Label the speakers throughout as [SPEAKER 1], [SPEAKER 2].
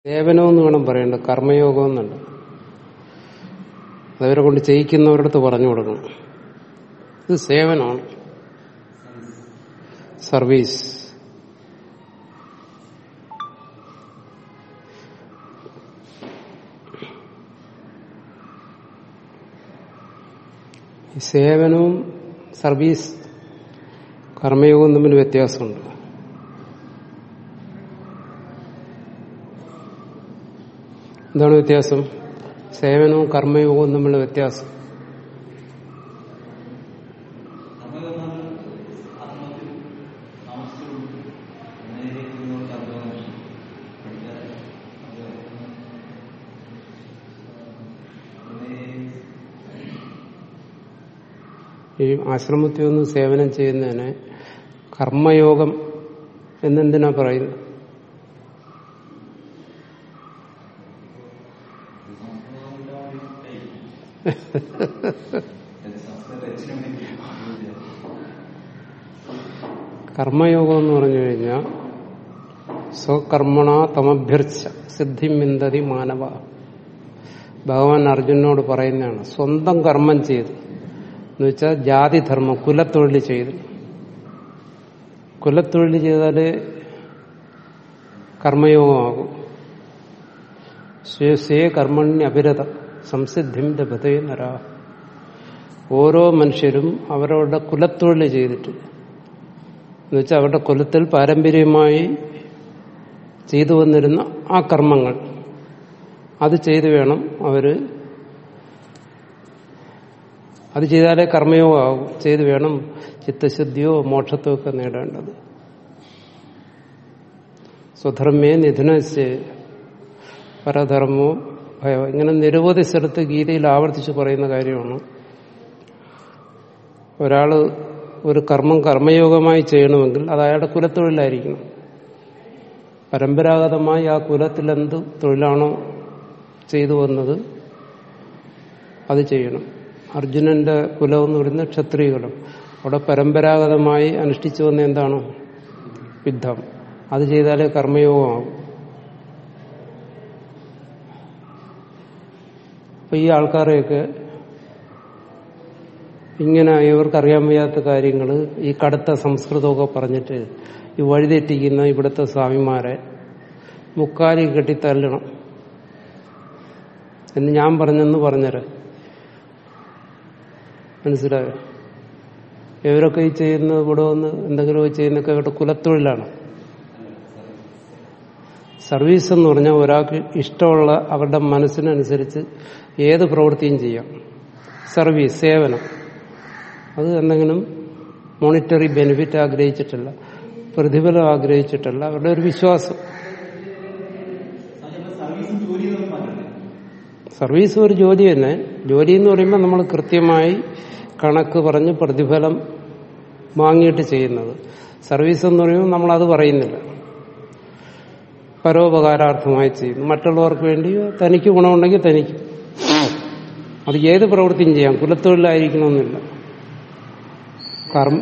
[SPEAKER 1] സേവനം എന്ന് വേണം പറയേണ്ട കർമ്മയോഗം എന്നുണ്ട് അതവരെ കൊണ്ട് ചെയ്യിക്കുന്നവരടുത്ത് പറഞ്ഞു കൊടുക്കണം ഇത് സേവനമാണ് സർവീസ് ഈ സേവനവും സർവീസ് കർമ്മയോഗവും തമ്മിൽ വ്യത്യാസമുണ്ട് എന്താണ് വ്യത്യാസം സേവനവും കർമ്മയോഗവും തമ്മിലുള്ള വ്യത്യാസം ഈ ആശ്രമത്തിൽ നിന്ന് സേവനം ചെയ്യുന്നതിന് കർമ്മയോഗം എന്നെന്തിനാ പറയുന്നത് കർമ്മയോഗം എന്ന് പറഞ്ഞു കഴിഞ്ഞാൽ സ്വകർമ്മണ തമഭ്യർച്ച സിദ്ധിമിന്തതി മാനവ ഭഗവാൻ അർജുനോട് പറയുന്നതാണ് സ്വന്തം കർമ്മം ചെയ്ത് എന്ന് വെച്ചാൽ ജാതിധർമ്മം കുലത്തൊഴിൽ ചെയ്ത് കുലത്തൊഴിൽ ചെയ്താല് കർമ്മയോഗമാകും സ്വേ കർമ്മണ്യ അഭിരത സംസിദ്ധിം ലഭതേ നരാ ഓരോ മനുഷ്യരും അവരവരുടെ കുലത്തൊഴിൽ ചെയ്തിട്ട് എന്നുവെച്ചാൽ അവരുടെ കുലത്തിൽ പാരമ്പര്യമായി ചെയ്തു വന്നിരുന്ന ആ കർമ്മങ്ങൾ അത് ചെയ്തു വേണം അവര് അത് ചെയ്താലേ കർമ്മയോഗമാകും ചെയ്തു വേണം ചിത്തശുദ്ധിയോ മോക്ഷത്തോ ഒക്കെ നേടേണ്ടത് സ്വധർമ്മേ നിധനസ് പരധർമ്മോ ഭയോ ഇങ്ങനെ നിരവധി സ്ഥലത്ത് ഗീതയിൽ ആവർത്തിച്ച് പറയുന്ന കാര്യമാണ് ഒരാള് ഒരു കർമ്മം കർമ്മയോഗമായി ചെയ്യണമെങ്കിൽ അത് അയാളുടെ കുലത്തൊഴിലായിരിക്കണം പരമ്പരാഗതമായി ആ കുലത്തിൽ എന്ത് തൊഴിലാണോ ചെയ്തു വന്നത് അത് ചെയ്യണം അർജുനന്റെ കുലം എന്ന് പറയുന്നത് ക്ഷത്രിയകുലം അവിടെ പരമ്പരാഗതമായി അനുഷ്ഠിച്ചു വന്ന എന്താണ് യുദ്ധം അത് ചെയ്താലേ കർമ്മയോഗമാകും അപ്പൊ ഈ ആൾക്കാരെയൊക്കെ ഇങ്ങനെ ഇവർക്കറിയാൻ വയ്യാത്ത കാര്യങ്ങൾ ഈ കടുത്ത സംസ്കൃതമൊക്കെ പറഞ്ഞിട്ട് ഈ വഴിതെറ്റിക്കുന്ന ഇവിടുത്തെ സ്വാമിമാരെ മുക്കാലി കെട്ടി തല്ലണം എന്ന് ഞാൻ പറഞ്ഞെന്ന് പറഞ്ഞേരെ മനസ്സിലായോ ഇവരൊക്കെ ഈ ചെയ്യുന്ന ഇവിടെ വന്ന് എന്തെങ്കിലും ചെയ്യുന്നൊക്കെ ഇവരുടെ കുലത്തൊഴിലാണ് സർവീസ് എന്ന് പറഞ്ഞാൽ ഒരാൾക്ക് ഇഷ്ടമുള്ള അവരുടെ മനസ്സിനനുസരിച്ച് ഏത് പ്രവൃത്തിയും ചെയ്യാം സർവീസ് സേവനം അത് എന്തെങ്കിലും മോണിറ്ററി ബെനിഫിറ്റ് ആഗ്രഹിച്ചിട്ടല്ല പ്രതിഫലം ആഗ്രഹിച്ചിട്ടല്ല അവരുടെ ഒരു വിശ്വാസം സർവീസ് ഒരു ജോലി തന്നെ ജോലി എന്ന് പറയുമ്പോൾ നമ്മൾ കൃത്യമായി കണക്ക് പറഞ്ഞ് പ്രതിഫലം വാങ്ങിയിട്ട് ചെയ്യുന്നത് സർവീസ് എന്ന് പറയുമ്പോൾ നമ്മൾ അത് പറയുന്നില്ല പരോപകാരാർത്ഥമായി ചെയ്യുന്നു മറ്റുള്ളവർക്ക് വേണ്ടി തനിക്ക് ഗുണമുണ്ടെങ്കിൽ തനിക്ക് അത് ഏത് പ്രവൃത്തിയും ചെയ്യാം കുലത്തൊഴിലായിരിക്കണമെന്നില്ല കർമ്മ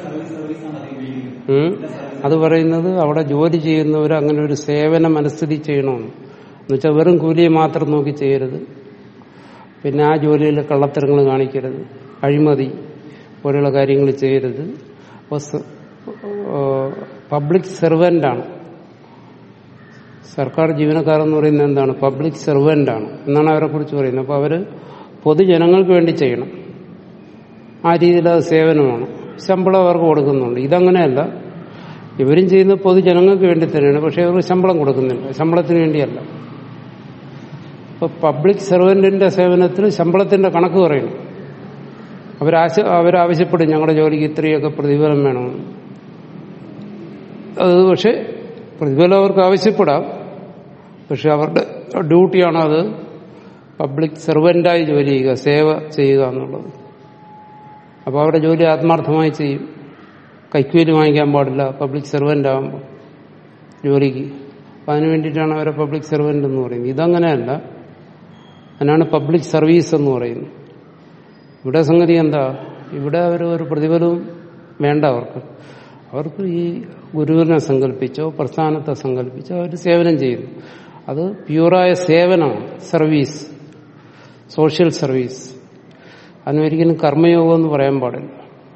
[SPEAKER 1] അത് പറയുന്നത് അവിടെ ജോലി ചെയ്യുന്നവർ അങ്ങനെ ഒരു സേവന മനസ്ഥിതി ചെയ്യണമെന്ന് എന്നുവെച്ചാൽ വെറും കൂലിയെ മാത്രം നോക്കി ചെയ്യരുത് പിന്നെ ആ ജോലിയിൽ കള്ളത്തരങ്ങൾ കാണിക്കരുത് അഴിമതി പോലെയുള്ള കാര്യങ്ങൾ ചെയ്യരുത് അപ്പോൾ പബ്ലിക് സെർവൻ്റാണ് സർക്കാർ ജീവനക്കാരെന്ന് പറയുന്നത് എന്താണ് പബ്ലിക് സെർവൻ്റാണ് എന്നാണ് അവരെ കുറിച്ച് പറയുന്നത് അപ്പോൾ അവർ പൊതുജനങ്ങൾക്ക് വേണ്ടി ചെയ്യണം ആ രീതിയിൽ അത് സേവനമാണ് ശമ്പളം അവർക്ക് കൊടുക്കുന്നുണ്ട് ഇതങ്ങനെയല്ല ഇവരും ചെയ്യുന്നത് പൊതുജനങ്ങൾക്ക് വേണ്ടി തന്നെയാണ് പക്ഷെ അവർക്ക് ശമ്പളം കൊടുക്കുന്നില്ല ശമ്പളത്തിന് വേണ്ടിയല്ല ഇപ്പൊ പബ്ലിക് സർവന്റിന്റെ സേവനത്തിന് ശമ്പളത്തിന്റെ കണക്ക് പറയണം അവരാശ അവരാവശ്യപ്പെടും ഞങ്ങളുടെ ജോലിക്ക് ഇത്രയൊക്കെ പ്രതിഫലം വേണമെന്ന് അത് പക്ഷെ പ്രതിഫലം അവർക്ക് ആവശ്യപ്പെടാം പക്ഷെ അവരുടെ ഡ്യൂട്ടിയാണ് അത് പബ്ലിക് സെർവന്റായി ജോലി ചെയ്യുക സേവ ചെയ്യുക എന്നുള്ളത് അപ്പോൾ അവരുടെ ജോലി ആത്മാർത്ഥമായി ചെയ്യും കൈക്കൂലി വാങ്ങിക്കാൻ പാടില്ല പബ്ലിക് സെർവന്റ് ആകുമ്പോൾ ജോലിക്ക് അപ്പം അതിനു വേണ്ടിയിട്ടാണ് അവരെ പബ്ലിക് സെർവന്റ് എന്ന് പറയുന്നത് ഇതങ്ങനെയല്ല അതിനാണ് പബ്ലിക് സർവീസ് എന്ന് പറയുന്നത് ഇവിടെ സംഗതി എന്താ ഇവിടെ അവർ ഒരു പ്രതിഫലവും വേണ്ട അവർക്ക് അവർക്ക് ഈ ഗുരുവിനെ സങ്കല്പിച്ചോ പ്രസ്ഥാനത്തെ സങ്കല്പിച്ചോ അവർ സേവനം ചെയ്യുന്നു അത് പ്യൂറായ സേവനമാണ് സർവീസ് സോഷ്യൽ സർവീസ് അതിനൊരിക്കലും കർമ്മയോഗം എന്ന് പറയാൻ പാടില്ല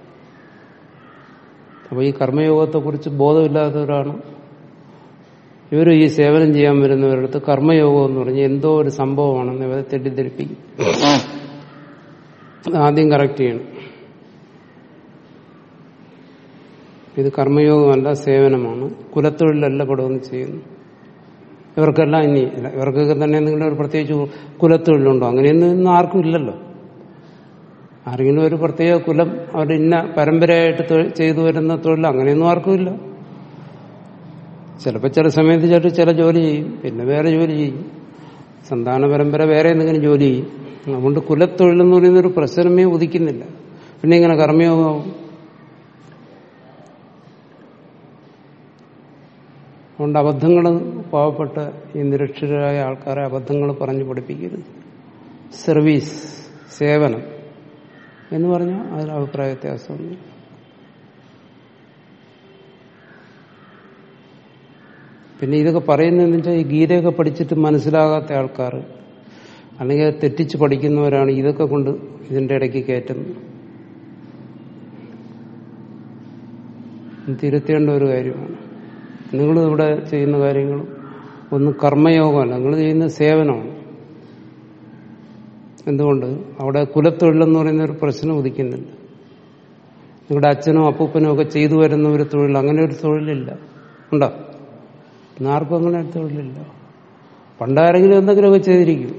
[SPEAKER 1] അപ്പോൾ ഈ കർമ്മയോഗത്തെക്കുറിച്ച് ബോധമില്ലാത്തവരാണ് ഇവർ ഈ സേവനം ചെയ്യാൻ വരുന്നവരടുത്ത് കർമ്മയോഗം എന്ന് പറഞ്ഞ് എന്തോ ഒരു സംഭവമാണെന്ന് ഇവരെ തെറ്റിദ്ധരിപ്പിക്കും അത് ആദ്യം കറക്റ്റ് ചെയ്യണം ഇത് കർമ്മയോഗമല്ല സേവനമാണ് കുലത്തൊഴിലല്ല പെടുമെന്ന് ചെയ്യുന്നു ഇവർക്കെല്ലാം ഇനി അല്ല, ഇവർക്കൊക്കെ തന്നെ എന്തെങ്കിലും ഒരു പ്രത്യേകിച്ച് കുലത്തൊഴിലുണ്ടോ അങ്ങനെയൊന്നും ഇന്ന് ആർക്കും ഇല്ലല്ലോ ആരെങ്കിലും ഒരു പ്രത്യേക കുലം അവർ ഇന്ന പരമ്പരയായിട്ട് തൊഴിൽ- ചെയ്തു വരുന്ന തൊഴിൽ അങ്ങനെയൊന്നും ആർക്കും ഇല്ല ചിലപ്പോൾ ചില സമയത്ത് ചിലർ ചില ജോലി ചെയ്യും പിന്നെ വേറെ ജോലി ചെയ്യും സന്താന പരമ്പര വേറെ എന്തെങ്കിലും ജോലി ചെയ്യും അതുകൊണ്ട് കുലത്തൊഴിൽ എന്ന് പറയുന്ന ഒരു പ്രശ്നമേ ഉദിക്കുന്നില്ല പിന്നെ ഇങ്ങനെ കർമ്മയോഗമാവും അതുകൊണ്ട് അബദ്ധങ്ങൾ പാവപ്പെട്ട ഈ നിരക്ഷരായ ആൾക്കാരെ അബദ്ധങ്ങൾ പറഞ്ഞു പഠിപ്പിക്കരുത് സർവീസ് സേവനം എന്ന് പറഞ്ഞാൽ അതിന് അഭിപ്രായ വ്യത്യാസമൊന്നും പിന്നെ ഇതൊക്കെ പറയുന്നതെന്ന് വെച്ചാൽ ഈ ഗീതയൊക്കെ പഠിച്ചിട്ട് മനസ്സിലാകാത്ത ആൾക്കാർ അല്ലെങ്കിൽ അത് തെറ്റിച്ച് പഠിക്കുന്നവരാണ് ഇതൊക്കെ കൊണ്ട് ഇതിന്റെ ഇടയ്ക്ക് കയറ്റുന്നത് ഇത് തിരുത്തേണ്ട ഒരു കാര്യമാണ് നിങ്ങൾ ഇവിടെ ചെയ്യുന്ന കാര്യങ്ങൾ ഒന്നും കർമ്മയോഗമല്ല നിങ്ങൾ ചെയ്യുന്ന സേവനമാണ് എന്തുകൊണ്ട് അവിടെ കുലത്തൊഴിലെന്ന് പറയുന്ന ഒരു പ്രശ്നം ഉദിക്കുന്നില്ല നിങ്ങളുടെ അച്ഛനും അപ്പൂപ്പനും ഒക്കെ ചെയ്തു വരുന്ന ഒരു തൊഴിൽ അങ്ങനെ ഒരു തൊഴിലില്ല ഉണ്ടോ ഇന്നാർക്കും അങ്ങനെ ഒരു തൊഴിലില്ല പണ്ടാരെങ്കിലും എന്തെങ്കിലുമൊക്കെ ചെയ്തിരിക്കും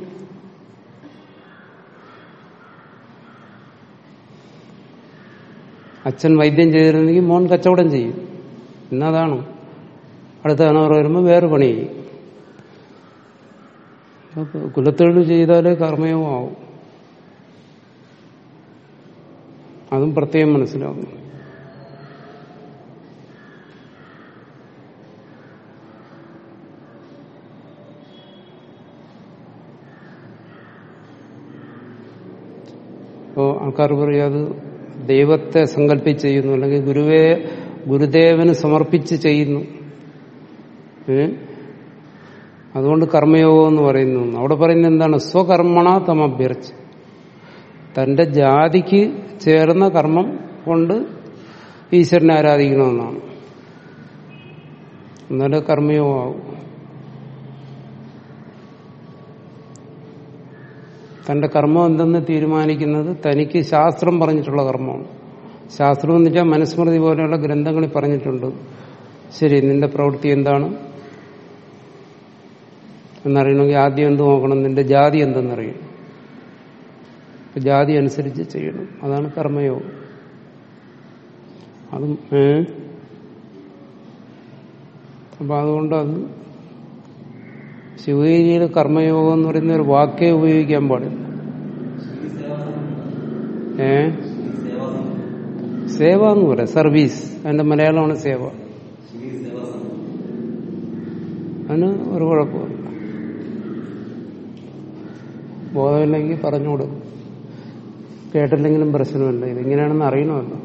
[SPEAKER 1] അച്ഛൻ വൈദ്യം ചെയ്തിരുന്നെങ്കിൽ മോൻ കച്ചവടം ചെയ്യും ഇന്നതാണ് അടുത്ത തലമുറ വരുമ്പോൾ വേറെ പണി ചെയ്യും അപ്പൊ കുലത്തൊഴിൽ ചെയ്താലേ കർമ്മയോഗമാവും അതും പ്രത്യേകം മനസ്സിലാവും അപ്പോ ആൾക്കാർ പറയും അത് ദൈവത്തെ സങ്കല്പിച്ച് ചെയ്യുന്നു അല്ലെങ്കിൽ ഗുരുവെ ഗുരുദേവന് സമർപ്പിച്ച് ചെയ്യുന്നു ഏ? അതുകൊണ്ട് കർമ്മയോഗം എന്ന് പറയുന്നു അവിടെ പറയുന്നത് എന്താണ് സ്വകർമ്മണ തമഭ്യർച്ച് തന്റെ ജാതിക്ക് ചേർന്ന കർമ്മം കൊണ്ട് ഈശ്വരനെ ആരാധിക്കണമെന്നാണ് എന്നാലേ കർമ്മയോഗമാവും തന്റെ കർമ്മം എന്തെന്ന് തീരുമാനിക്കുന്നത് തനിക്ക് ശാസ്ത്രം പറഞ്ഞിട്ടുള്ള കർമ്മമാണ് ശാസ്ത്രം എന്ന് വെച്ചാൽ മനുസ്മൃതി പോലെയുള്ള ഗ്രന്ഥങ്ങളിൽ പറഞ്ഞിട്ടുണ്ട് ശരി നിന്റെ പ്രവൃത്തി എന്താണ് എന്നറിയണമെങ്കിൽ ആദ്യം എന്ത് നോക്കണം നിന്റെ ജാതി എന്തെന്നറിയണം അപ്പൊ ജാതി അനുസരിച്ച് ചെയ്യണം അതാണ് കർമ്മയോഗം അതും ഏ അപ്പൊ അതുകൊണ്ട് അത് ശിവഗിരിയിൽ കർമ്മയോഗം എന്ന് പറയുന്ന ഒരു വാക്കേ ഉപയോഗിക്കാൻ പാടില്ല ഏ സേവ എന്ന് പറയാം സർവീസ് അതിന്റെ മലയാളമാണ് സേവ അതിന് ഒരു കുഴപ്പമില്ല ബോധമില്ലെങ്കിൽ പറഞ്ഞുകൊടു കേട്ടില്ലെങ്കിലും പ്രശ്നമില്ല ഇതിങ്ങനെയാണെന്ന് അറിയണമല്ലോ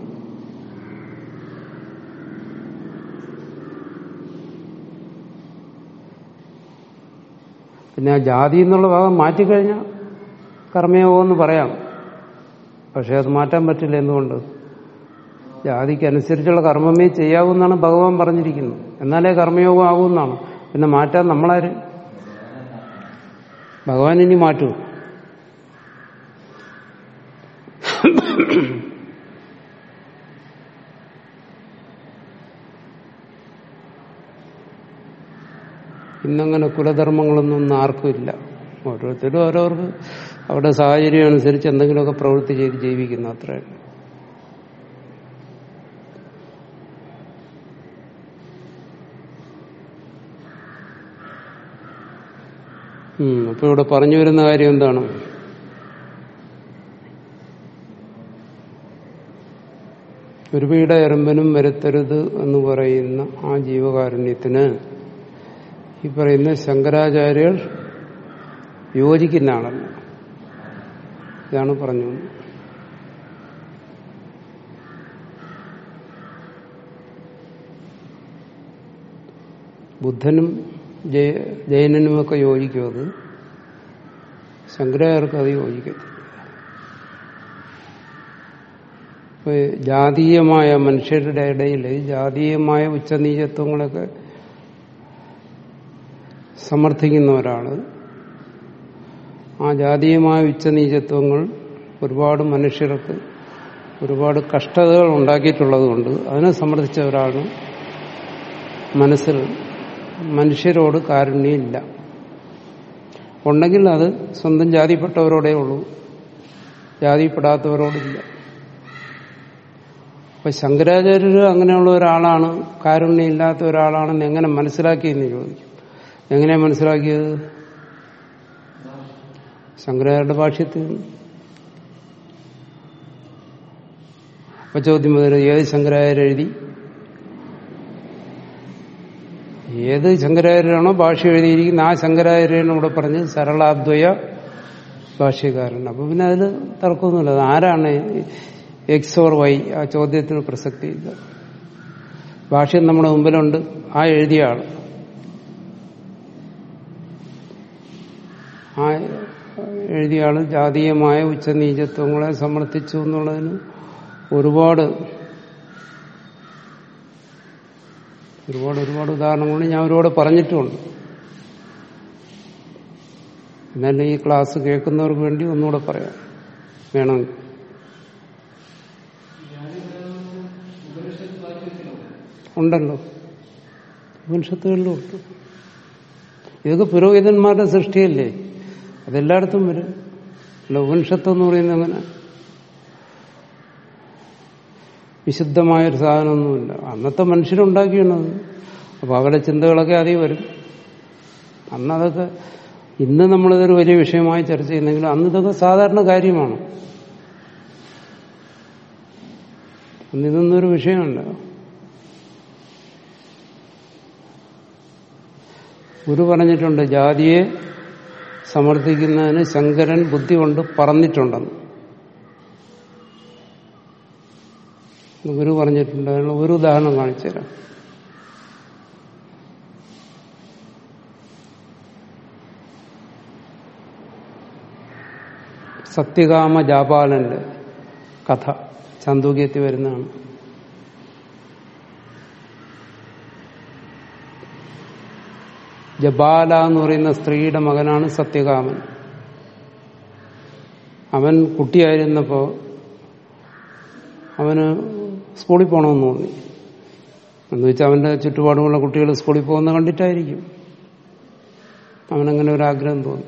[SPEAKER 1] പിന്നെ ആ ജാതി എന്നുള്ള ഭാഗം മാറ്റിക്കഴിഞ്ഞാൽ കർമ്മയോഗം എന്ന് പറയാം പക്ഷെ അത് മാറ്റാൻ പറ്റില്ല എന്തുകൊണ്ട് ജാതിക്കനുസരിച്ചുള്ള കർമ്മമേ ചെയ്യാവൂന്നാണ് ഭഗവാൻ പറഞ്ഞിരിക്കുന്നത് എന്നാലേ കർമ്മയോഗം ആകുമെന്നാണ് പിന്നെ മാറ്റാൻ നമ്മളാര് ഭഗവാൻ ഇനി മാറ്റൂ ഇന്നങ്ങനെ കുലധർമ്മങ്ങളൊന്നും ഒന്നും ആർക്കും ഇല്ല ഓരോരുത്തരും ഓരോർക്ക് അവരുടെ സാഹചര്യം അനുസരിച്ച് എന്തെങ്കിലുമൊക്കെ പ്രവൃത്തി ചെയ്ത് ജീവിക്കുന്നു അത്രേ ഉം, അപ്പൊ ഇവിടെ പറഞ്ഞു വരുന്ന കാര്യം എന്താണ് ഒരു വീട എറുമ്പനും വരുത്തരുത് എന്ന് പറയുന്ന ആ ജീവകാരുണ്യത്തിന് ഈ പറയുന്ന ശങ്കരാചാര്യർ യോജിക്കുന്ന ആളല്ല ഇതാണ് പറഞ്ഞു വന്നത്. ബുദ്ധനും ജയ ജൈനനുമൊക്കെ യോജിക്കും അത് ശങ്കരാചാര്യർക്ക് അത് യോജിക്കത്തില്ല ഇപ്പൊ ജാതീയമായ മനുഷ്യരുടെ ഇടയിൽ ജാതീയമായ ഉച്ചനീചത്വങ്ങളൊക്കെ സമർത്ഥിക്കുന്ന ഒരാള് ആ ജാതീയമായ ഉച്ചനീചത്വങ്ങൾ ഒരുപാട് മനുഷ്യർക്ക് ഒരുപാട് കഷ്ടതകൾ ഉണ്ടാക്കിയിട്ടുള്ളത് കൊണ്ട് അതിനെ സമർത്ഥിച്ച ഒരാള് മനസ്സിൽ മനുഷ്യരോട് കാരുണ്യമില്ല ഉണ്ടെങ്കിൽ അത് സ്വന്തം ജാതിപ്പെട്ടവരോടേ ഉള്ളൂ ജാതിപ്പെടാത്തവരോടില്ല അപ്പൊ ശങ്കരാചാര്യർ അങ്ങനെയുള്ള ഒരാളാണ് കാരുണ്യമില്ലാത്ത ഒരാളാണെന്ന് എങ്ങനെ മനസ്സിലാക്കിയെന്ന് ചോദിക്കും എങ്ങനെയാ മനസ്സിലാക്കിയത് ശങ്കരാചാര്യരുടെ ഭാഷ്യത്തിൽ നിന്ന്. അപ്പൊ ചോദ്യം മുതൽ ഏത് ശങ്കരാചാര്യ എഴുതി ഏത് ശങ്കരാചാര്യരാണോ ഭാഷ എഴുതിയിരിക്കുന്ന ആ ശങ്കരാചാര്യനെ ഇവിടെ പറഞ്ഞ് സരളാദ്വയ ഭാഷ്യകാരൻ അപ്പൊ പിന്നെ അതിൽ തർക്കമൊന്നുമില്ല അത് ആരാണ് എക്സ് ഓർ വൈ ആ ചോദ്യത്തിന് പ്രസക്തിയില്ല ഭാഷ്യം നമ്മുടെ മുമ്പിലുണ്ട് ആ എഴുതിയ ആള് ആ എഴുതിയ ആള് ജാതീയമായ ഉച്ചനീചത്വങ്ങളെ സമർത്ഥിച്ചു എന്നുള്ളതിന് ഒരുപാട് ഒരുപാട് ഒരുപാട് ഉദാഹരണങ്ങൾ ഞാൻ ഒരുപാട് പറഞ്ഞിട്ടുമുണ്ട് എന്നാലും ഈ ക്ലാസ് കേൾക്കുന്നവർക്ക് വേണ്ടി ഒന്നുകൂടെ പറയാം വേണമെങ്കിൽ ഉണ്ടല്ലോ ഉപനിഷത്തുകളിലും ഉണ്ട് ഇതൊക്കെ പുരോഹിതന്മാരുടെ സൃഷ്ടിയല്ലേ അതെല്ലായിടത്തും വരും അല്ല ഉപനിഷത്ത് എന്ന് പറയുന്നത് അങ്ങനെ വിശുദ്ധമായൊരു സാധനമൊന്നുമില്ല അന്നത്തെ മനുഷ്യരുണ്ടാക്കിയാണത് അപ്പൊ അവരുടെ ചിന്തകളൊക്കെ അതിൽ വരും അന്നതൊക്കെ ഇന്ന് നമ്മളിതൊരു വലിയ വിഷയമായി ചർച്ച ചെയ്യുന്നെങ്കിലും അന്ന് ഇതൊക്കെ സാധാരണ കാര്യമാണ് അന്ന് ഇതൊന്നൊരു വിഷയമല്ല ഗുരു പറഞ്ഞിട്ടുണ്ട് ജാതിയെ സമർത്ഥിക്കുന്നതിന് ശങ്കരൻ ബുദ്ധി കൊണ്ട് പറന്നിട്ടുണ്ടെന്ന് ഗുരു പറഞ്ഞിട്ടുണ്ട് അതിനുള്ള ഒരു ഉദാഹരണം കാണിച്ചു തരാം സത്യകാമ ജാപാലന്റെ കഥ ചാന്തോക്യത്തിൽ വരുന്നതാണ് ജബാല എന്ന് പറയുന്ന സ്ത്രീയുടെ മകനാണ് സത്യകാമൻ അവൻ കുട്ടിയായിരുന്നപ്പോ അവന് സ്കൂളിൽ പോകണമെന്ന് തോന്നി എന്ന് വെച്ചാൽ അവന്റെ ചുറ്റുപാടുമുള്ള കുട്ടികൾ സ്കൂളിൽ പോകുന്ന കണ്ടിട്ടായിരിക്കും അവനങ്ങനെ ഒരു ആഗ്രഹം തോന്നി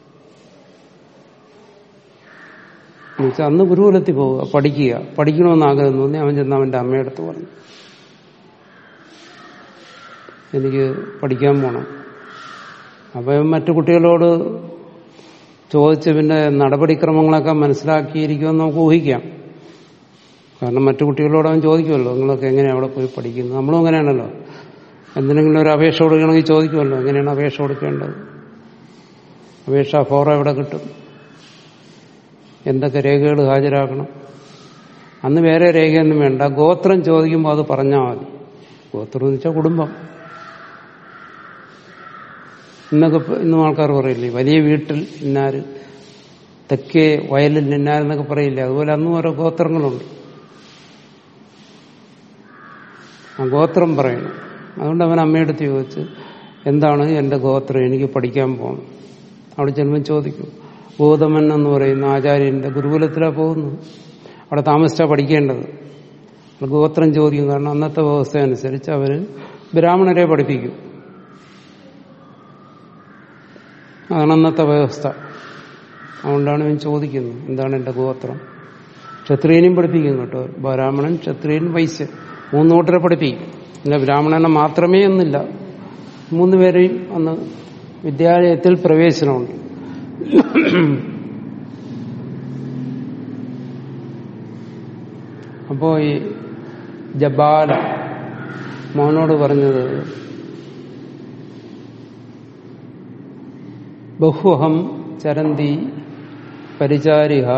[SPEAKER 1] എന്നുവെച്ചാൽ അന്ന് ഗുരുകുലത്തിൽ പോവുക പഠിക്കുക പഠിക്കണമെന്ന് ആഗ്രഹം തോന്നി അവൻ ചെന്ന് അവന്റെ അമ്മയടുത്ത് പറഞ്ഞു എനിക്ക് പഠിക്കാൻ പോണം അപ്പം മറ്റു കുട്ടികളോട് ചോദിച്ച് പിന്നെ നടപടിക്രമങ്ങളൊക്കെ മനസ്സിലാക്കിയിരിക്കുമെന്ന് നമുക്ക് ഊഹിക്കാം കാരണം മറ്റു കുട്ടികളോട് അവൻ ചോദിക്കുമല്ലോ നിങ്ങളൊക്കെ എങ്ങനെയാണ് അവിടെ പോയി പഠിക്കുന്നത് നമ്മളും അങ്ങനെയാണല്ലോ എന്തിനെങ്കിലും ഒരു അപേക്ഷ കൊടുക്കണമെങ്കിൽ ചോദിക്കുമല്ലോ എങ്ങനെയാണ് അപേക്ഷ കൊടുക്കേണ്ടത് അപേക്ഷ ഫോറം എവിടെ കിട്ടും എന്തൊക്കെ രേഖകൾ ഹാജരാക്കണം അന്ന് വേറെ രേഖയൊന്നും വേണ്ട ഗോത്രം ചോദിക്കുമ്പോൾ അത് പറഞ്ഞാൽ മതി ഗോത്രം എന്ന് വെച്ചാൽ കുടുംബം ഇന്നൊക്കെ ഇന്നും ആൾക്കാർ പറയില്ലേ വലിയ വീട്ടിൽ ഇന്നാര് തെക്കേ വയലിൽ ഇന്നാരെന്നൊക്കെ പറയില്ലേ അതുപോലെ അന്നും ഓരോ ഗോത്രങ്ങളുണ്ട് ആ ഗോത്രം പറയണം അതുകൊണ്ട് അവൻ അമ്മയെടുത്ത് ചോദിച്ച് എന്താണ് എന്റെ ഗോത്രം എനിക്ക് പഠിക്കാൻ പോകണം അവിടെ ചെല്ലുമ്പോൾ ചോദിക്കും ഗോതമൻ എന്ന് പറയുന്ന ആചാര്യന്റെ ഗുരുകുലത്തിലാണ് പോകുന്നു അവിടെ താമസിച്ചാ പഠിക്കേണ്ടത് ഗോത്രം ചോദിക്കും കാരണം അന്നത്തെ വ്യവസ്ഥ അനുസരിച്ച് അവര് ബ്രാഹ്മണരെ പഠിപ്പിക്കും അതാണ് അന്നത്തെ വ്യവസ്ഥ അതുകൊണ്ടാണ് ഞാൻ ചോദിക്കുന്നത് എന്താണ് എന്റെ ഗോത്രം ക്ഷത്രിയനെയും പഠിപ്പിക്കും കേട്ടോ ബ്രാഹ്മണൻ ക്ഷത്രിയൻ വൈശ്യൻ മൂന്ന് കൂട്ടരെ പഠിപ്പിക്കും പിന്നെ ബ്രാഹ്മണനെ മാത്രമേ ഒന്നില്ല മൂന്ന് പേരെയും അന്ന് വിദ്യാലയത്തിൽ പ്രവേശനമുണ്ട് അപ്പോ ഈ ജബാല മോനോട് പറഞ്ഞത് ബഹുഹം ചരന്തി പരിചാരിക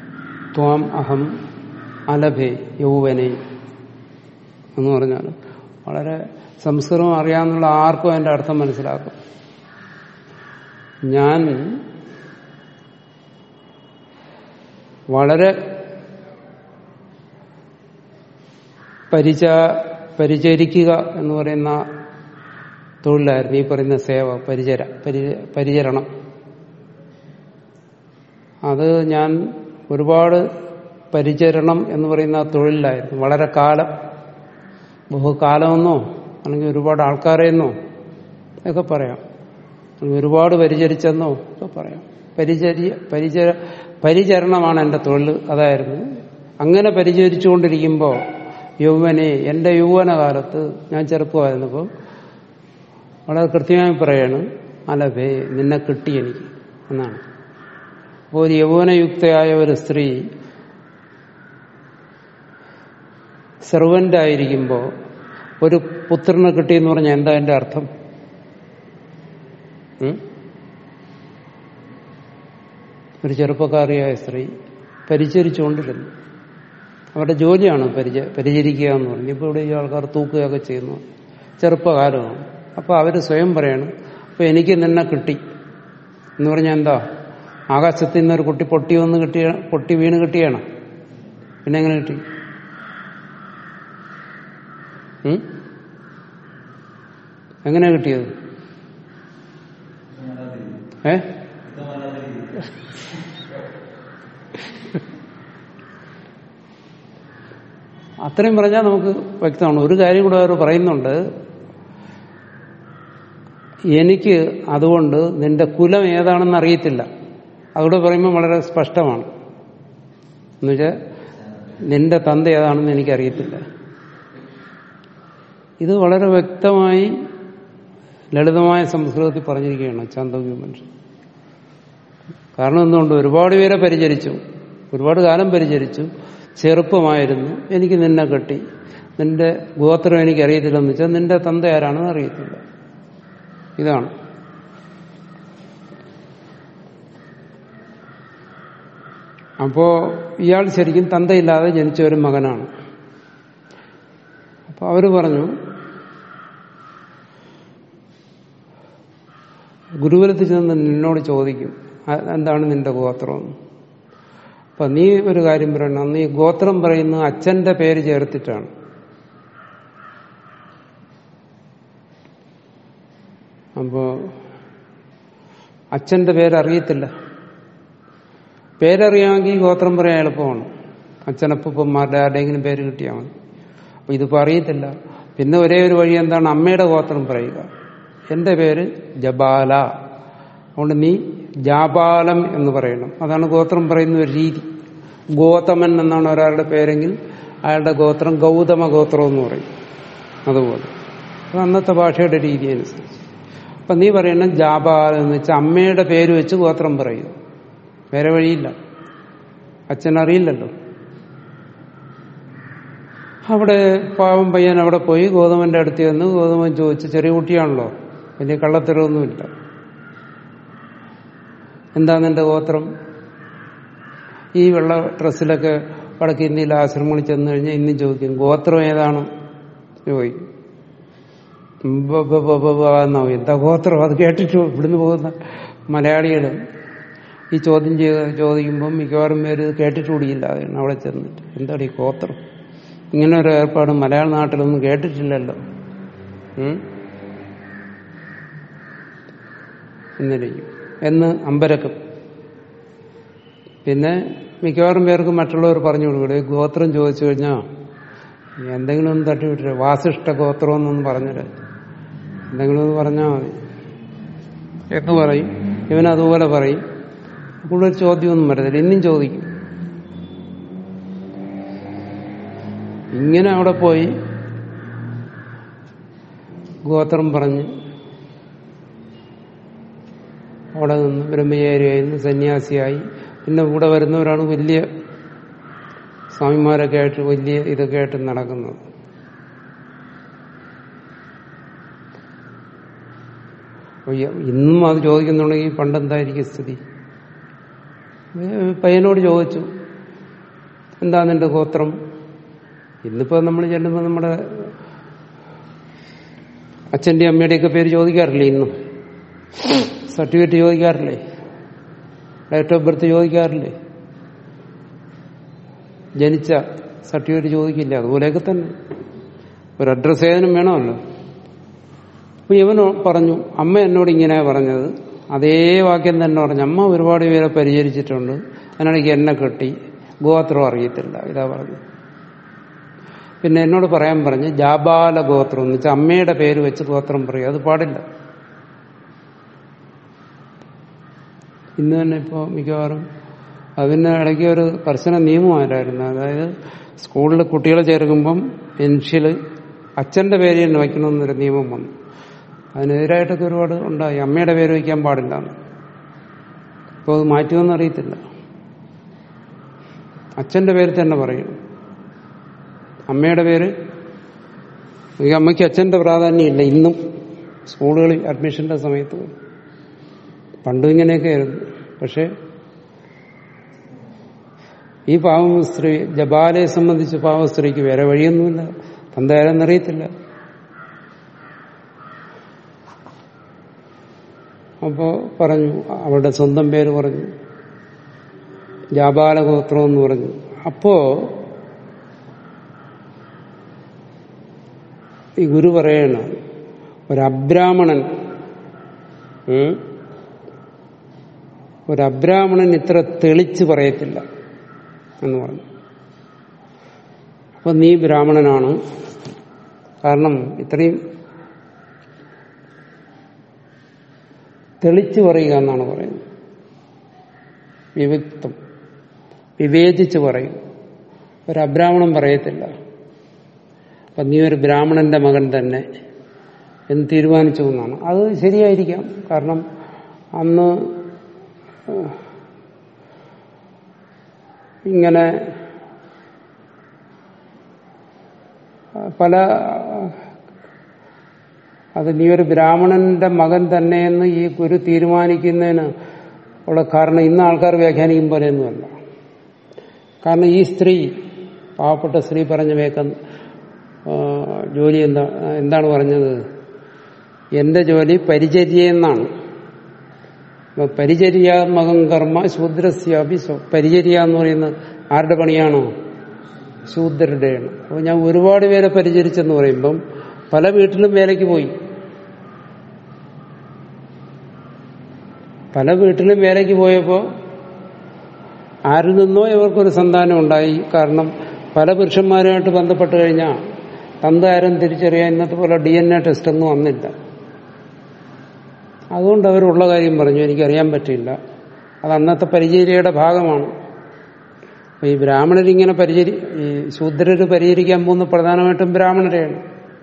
[SPEAKER 1] ത്വാം അഹം അലഭേ യൗവനെ എന്ന് പറഞ്ഞാൽ വളരെ സംസ്കൃതം അറിയാമെന്നുള്ള ആർക്കും അതിന്റെ അർത്ഥം മനസ്സിലാക്കും ഞാൻ വളരെ പരിച പരിചരിക്കുക എന്ന് പറയുന്ന തൊഴിലായിരുന്നു ഈ പറയുന്ന സേവ പരിചര പരി- പരിചരണം അത് ഞാൻ ഒരുപാട് പരിചരണം എന്ന് പറയുന്ന ആ തൊഴിലായിരുന്നു വളരെ കാലം ബഹുകാലമെന്നോ അല്ലെങ്കിൽ ഒരുപാട് ആൾക്കാരെന്നോ ഒക്കെ പറയാം അല്ലെങ്കിൽ ഒരുപാട് പരിചരിച്ചെന്നോ ഒക്കെ പറയാം പരിചര്യ പരിചര പരിചരണമാണ് എൻ്റെ തൊഴിൽ അതായിരുന്നു അങ്ങനെ പരിചരിച്ചുകൊണ്ടിരിക്കുമ്പോൾ യൗവനെ എൻ്റെ യൗവനകാലത്ത് ഞാൻ ചെറുപ്പമായിരുന്നപ്പോൾ വളരെ കൃത്യമായി പറയാണ് അലഭേ നിന്നെ കിട്ടി എനിക്ക് എന്നാണ് അപ്പോൾ ഒരു യൗവനയുക്തയായ ഒരു സ്ത്രീ സെർവന്റ് ആയിരിക്കുമ്പോൾ ഒരു പുത്രനെ കിട്ടിയെന്ന് പറഞ്ഞാൽ എന്താ എന്റെ അർത്ഥം ഉം? ഒരു ചെറുപ്പക്കാരിയായ സ്ത്രീ പരിചരിച്ചുകൊണ്ടിരുന്നു അവരുടെ ജോലിയാണ് പരിച പരിചരിക്കുക എന്ന് പറഞ്ഞു ഇപ്പോൾ ഇവിടെ ഈ ആൾക്കാർ തൂക്കുകയൊക്കെ ചെയ്യുന്നു ചെറുപ്പകാലമാണ് അപ്പോൾ അവർ സ്വയം പറയണം അപ്പോൾ എനിക്ക് നിന്നെ കിട്ടി എന്ന് പറഞ്ഞാൽ എന്താ ആകാശത്തിൽ നിന്നൊരു കുട്ടി പൊട്ടി വന്ന് കിട്ടിയ പൊട്ടി വീണ് കിട്ടിയാണ് പിന്നെ എങ്ങനെ കിട്ടി ഉം? എങ്ങനെയാ കിട്ടിയത് ഏ അത്രയും പറഞ്ഞാൽ നമുക്ക് വ്യക്തമാണ് ഒരു കാര്യം കൂടെ അവർ പറയുന്നുണ്ട് എനിക്ക് അതുകൊണ്ട് നിന്റെ കുലം ഏതാണെന്ന് അറിയത്തില്ല അതുകൂടെ പറയുമ്പോൾ വളരെ സ്പഷ്ടമാണ് എന്നുവെച്ചാൽ നിന്റെ തന്ത ഏതാണെന്ന് എനിക്കറിയത്തില്ല ഇത് വളരെ വ്യക്തമായി ലളിതമായ സംസ്കൃതത്തിൽ പറഞ്ഞിരിക്കുകയാണ് ചാന്തോഗ്യ മനുഷ്യൻ കാരണം എന്തുകൊണ്ട് ഒരുപാട് പേരെ പരിചരിച്ചു ഒരുപാട് കാലം പരിചരിച്ചു ചെറുപ്പമായിരുന്നു എനിക്ക് നിന്നെ കെട്ടി നിന്റെ ഗോത്രം എനിക്ക് അറിയത്തില്ലെന്ന് വെച്ചാൽ നിന്റെ തന്ത ആരാണെന്ന് അറിയത്തില്ല ഇതാണ് അപ്പോ ഇയാൾ ശരിക്കും തന്തയില്ലാതെ ജനിച്ച ഒരു മകനാണ് അപ്പൊ അവര് പറഞ്ഞു ഗുരുകുലത്തിൽ ചെന്ന് നിന്നോട് ചോദിക്കും "അ- എന്താണ് നിന്റെ ഗോത്രം അപ്പൊ നീ ഒരു കാര്യം പറയണം നീ ഗോത്രം പറയുന്ന അച്ഛന്റെ പേര് ചേർത്തിട്ടാണ് അപ്പോ അച്ഛന്റെ പേരറിയത്തില്ല പേരറിയാമെങ്കിൽ ഗോത്രം പറയാൻ എളുപ്പമാണ് അച്ഛനപ്പന്മാരുടെ ആരുടെയെങ്കിലും പേര് കിട്ടിയാൽ മതി അപ്പൊ ഇതിപ്പോ അറിയത്തില്ല പിന്നെ ഒരേ ഒരു വഴി എന്താണ് അമ്മയുടെ ഗോത്രം പറയുക എന്റെ പേര് ജബാല അതുകൊണ്ട് നീ ജാപാലം എന്ന് പറയണം അതാണ് ഗോത്രം പറയുന്ന ഒരു രീതി ഗോതമൻ എന്നാണ് ഒരാളുടെ പേരെങ്കിൽ അയാളുടെ ഗോത്രം ഗൗതമ ഗോത്രം എന്ന് പറയും അതുപോലെ അത് അന്നത്തെ ഭാഷയുടെ രീതി അനുസരിച്ച് അപ്പൊ നീ പറയണം ജാപാലം എന്ന് വെച്ചാൽ അമ്മയുടെ പേര് വെച്ച് ഗോത്രം പറയുക വേറെ വഴിയില്ല അച്ഛനറിയില്ലല്ലോ അവിടെ പാവം പയ്യൻ അവിടെ പോയി ഗോതമന്റെ അടുത്ത് ചെന്ന് ഗോതമൻ ചോദിച്ചു ചെറിയ കുട്ടിയാണല്ലോ വലിയ കള്ളത്തരമൊന്നുമില്ല എന്താ നിന്റെ ഗോത്രം ഈ വെള്ള ഡ്രസ്സിലൊക്കെ വടക്ക് ഇന്ത്യയിൽ ആശ്രമങ്ങളിൽ ചെന്ന് കഴിഞ്ഞാൽ ഇന്നും ചോദിക്കും ഗോത്രം ഏതാണ് ചോദിക്കും ബ ബ ബ ബ ബ എന്നാവും എന്താ ഗോത്രം അത് കേട്ടിട്ട് ഇവിടുന്ന് പോകുന്ന മലയാളികൾ ഈ ചോദ്യം ചെയ്ത് ചോദിക്കുമ്പം മിക്കവാറും പേര് ഇത് കേട്ടിട്ട് കൂടിയില്ല അതാണ് അവിടെ ചെന്നിട്ട് എന്താണ് ഈ ഗോത്രം ഇങ്ങനെ ഒരു ഏർപ്പാട് മലയാള നാട്ടിലൊന്നും കേട്ടിട്ടില്ലല്ലോ ഉം? എന്നിരിക്കും എന്ന് അമ്പരക്കും പിന്നെ മിക്കവാറും പേർക്ക് മറ്റുള്ളവർ പറഞ്ഞു കൊടുക്കും "ഈ ഗോത്രം ചോദിച്ചു കഴിഞ്ഞാൽ എന്തെങ്കിലും ഒന്ന് തട്ടിവിട്ടില്ല വാസിഷ്ട ഗോത്രം എന്നൊന്ന് പറഞ്ഞിട്ട് എന്തെങ്കിലും ഒന്ന് പറഞ്ഞാൽ മതി എന്ന് പറയും ഇവൻ അതുപോലെ പറയും കൂടുതൽ ചോദ്യമൊന്നും വരത്തില്ല ഇന്നും ചോദിക്കും ഇങ്ങനെ അവിടെ പോയി ഗോത്രം പറഞ്ഞ് അവിടെ നിന്ന് ബ്രഹ്മചാരിയായിരുന്നു സന്യാസിയായി പിന്നെ കൂടെ വരുന്നവരാണ് വലിയ സ്വാമിമാരൊക്കെ ആയിട്ട് വലിയ ഇതൊക്കെ ആയിട്ട് നടക്കുന്നത് അപ്പൊ ഈ- ഇന്നും അത് ചോദിക്കുന്നുണ്ടെങ്കിൽ പണ്ടെന്തായിരിക്കും സ്ഥിതി ഏ, പയ്യനോട് ചോദിച്ചു എന്താ നിന്റെ ഗോത്രം ഇന്നിപ്പോ നമ്മൾ ചെല്ലുമ്പോൾ നമ്മുടെ അച്ഛന്റെ അമ്മയുടെയൊക്കെ പേര് ചോദിക്കാറില്ലേ ഇന്നും സർട്ടിഫിക്കറ്റ് ചോദിക്കാറില്ലേ ഡേറ്റ് ഓഫ് ബർത്ത് ചോദിക്കാറില്ലേ ജനിച്ച സർട്ടിഫിക്കറ്റ് ചോദിക്കില്ല അതുപോലെയൊക്കെ തന്നെ ഒരു അഡ്രസ് ഏതിനും വേണമല്ലോ അപ്പൊ ഇവൻ പറഞ്ഞു അമ്മ എന്നോട് ഇങ്ങനെ പറഞ്ഞത് അതേ വാക്യം തന്നെ പറഞ്ഞു അമ്മ ഒരുപാട് പേരെ പരിചരിച്ചിട്ടുണ്ട് അതിനാണെങ്കിൽ എന്നെ കെട്ടി ഗോത്രം അറിയത്തില്ല ഇതാ പറഞ്ഞു പിന്നെ എന്നോട് പറയാൻ പറഞ്ഞ് ജാബാല ഗോത്രം എന്ന് വെച്ചാൽ അമ്മയുടെ പേര് വെച്ച് ഗോത്രം പറയും അത് പാടില്ല ഇന്ന് തന്നെ ഇപ്പോൾ മിക്കവാറും അതിന് ഇടയ്ക്ക് ഒരു കർശന നിയമമായിരുന്നു അതായത് സ്കൂളിൽ കുട്ടികളെ ചേർക്കുമ്പം ഇൻഷ്യൽ അച്ഛന്റെ പേര് തന്നെ വയ്ക്കണമെന്നൊരു നിയമം വന്നു അതിനെതിരായിട്ടൊക്കെ ഒരുപാട് ഉണ്ടായി അമ്മയുടെ പേര് വയ്ക്കാൻ പാടില്ല ഇപ്പോൾ അത് മാറ്റുമെന്ന് അറിയത്തില്ല അച്ഛന്റെ പേര് തന്നെ പറയും അമ്മയുടെ പേര് ഈ അമ്മയ്ക്ക് അച്ഛന്റെ പ്രാധാന്യമില്ല ഇന്നും സ്കൂളുകളിൽ അഡ്മിഷന്റെ സമയത്ത് പണ്ടും ഇങ്ങനെയൊക്കെ ആയിരുന്നു പക്ഷെ ഈ പാവം സ്ത്രീ ജബാലയെ സംബന്ധിച്ച് പാവ സ്ത്രീക്ക് വേറെ വഴിയൊന്നുമില്ല തന്താരെന്നറിയത്തില്ല അപ്പോ പറഞ്ഞു അവളുടെ സ്വന്തം പേര് പറഞ്ഞു ജാബാലഗോത്രം എന്ന് പറഞ്ഞു അപ്പോ ഈ ഗുരു പറയണ ഒരു അബ്രാഹ്മണൻ ഉം, ഒരു അബ്രാഹ്മണൻ ഇത്ര തെളിച്ച് പറയത്തില്ല എന്ന് പറഞ്ഞു അപ്പൊ നീ ബ്രാഹ്മണനാണ് കാരണം ഇത്രയും തെളിച്ചു പറയുക എന്നാണ് പറയുന്നത് വിവിക്തം വിവേചിച്ച് പറയും ഒരു അബ്രാഹ്മണൻ പറയത്തില്ല അപ്പൊ നീ ഒരു ബ്രാഹ്മണന്റെ മകൻ തന്നെ എന്ന് തീരുമാനിച്ചു എന്നാണ് അത് ശരിയായിരിക്കാം കാരണം അന്ന് ഏഹ്, ഇങ്ങനെ പല അത് നീ ഒരു ബ്രാഹ്മണന്റെ മകൻ തന്നെയെന്ന് ഈ ഗുരു തീരുമാനിക്കുന്നതിന് ഉള്ള കാരണം ഇന്ന് ആൾക്കാർ വ്യാഖ്യാനിക്കും പോലെയൊന്നുമല്ല കാരണം ഈ സ്ത്രീ പാവപ്പെട്ട സ്ത്രീ പറഞ്ഞ വേക്കം ജോലി എന്താ എന്താണ് പറഞ്ഞത് എന്റെ ജോലി പരിചര്യ എന്നാണ് അപ്പൊ പരിചര്യ മകം കർമ്മ ശൂദ്രസ്യാപി സ്വ- പരിചര്യ എന്ന് പറയുന്നത് ആരുടെ പണിയാണോ ശൂദ്രരുടെയാണ് അപ്പോൾ ഞാൻ ഒരുപാട് പേരെ പരിചരിച്ചെന്ന് പറയുമ്പം പല വീട്ടിലും വേലയ്ക്ക് പോയി പല വീട്ടിലും വേലയ്ക്ക് പോയപ്പോൾ ആരിൽ നിന്നോ ഇവർക്കൊരു സന്താനം ഉണ്ടായി കാരണം പല പുരുഷന്മാരുമായിട്ട് ബന്ധപ്പെട്ട് കഴിഞ്ഞാൽ തന്ത ആരും തിരിച്ചറിയാൻ ഇന്നത്തെ പോലെ ഡി എൻ എ ടെസ്റ്റ് ഒന്നും വന്നില്ല അതുകൊണ്ട് അവരുള്ള കാര്യം പറഞ്ഞു എനിക്കറിയാൻ പറ്റില്ല അത് അന്നത്തെ പരിചര്യയുടെ ഭാഗമാണ് അപ്പൊ ഈ ബ്രാഹ്മണരിങ്ങനെ പരിചരി ഈ ശൂദ്രര് പരിചരിക്കാൻ പോകുന്ന പ്രധാനമായിട്ടും ബ്രാഹ്മണരെയാണ്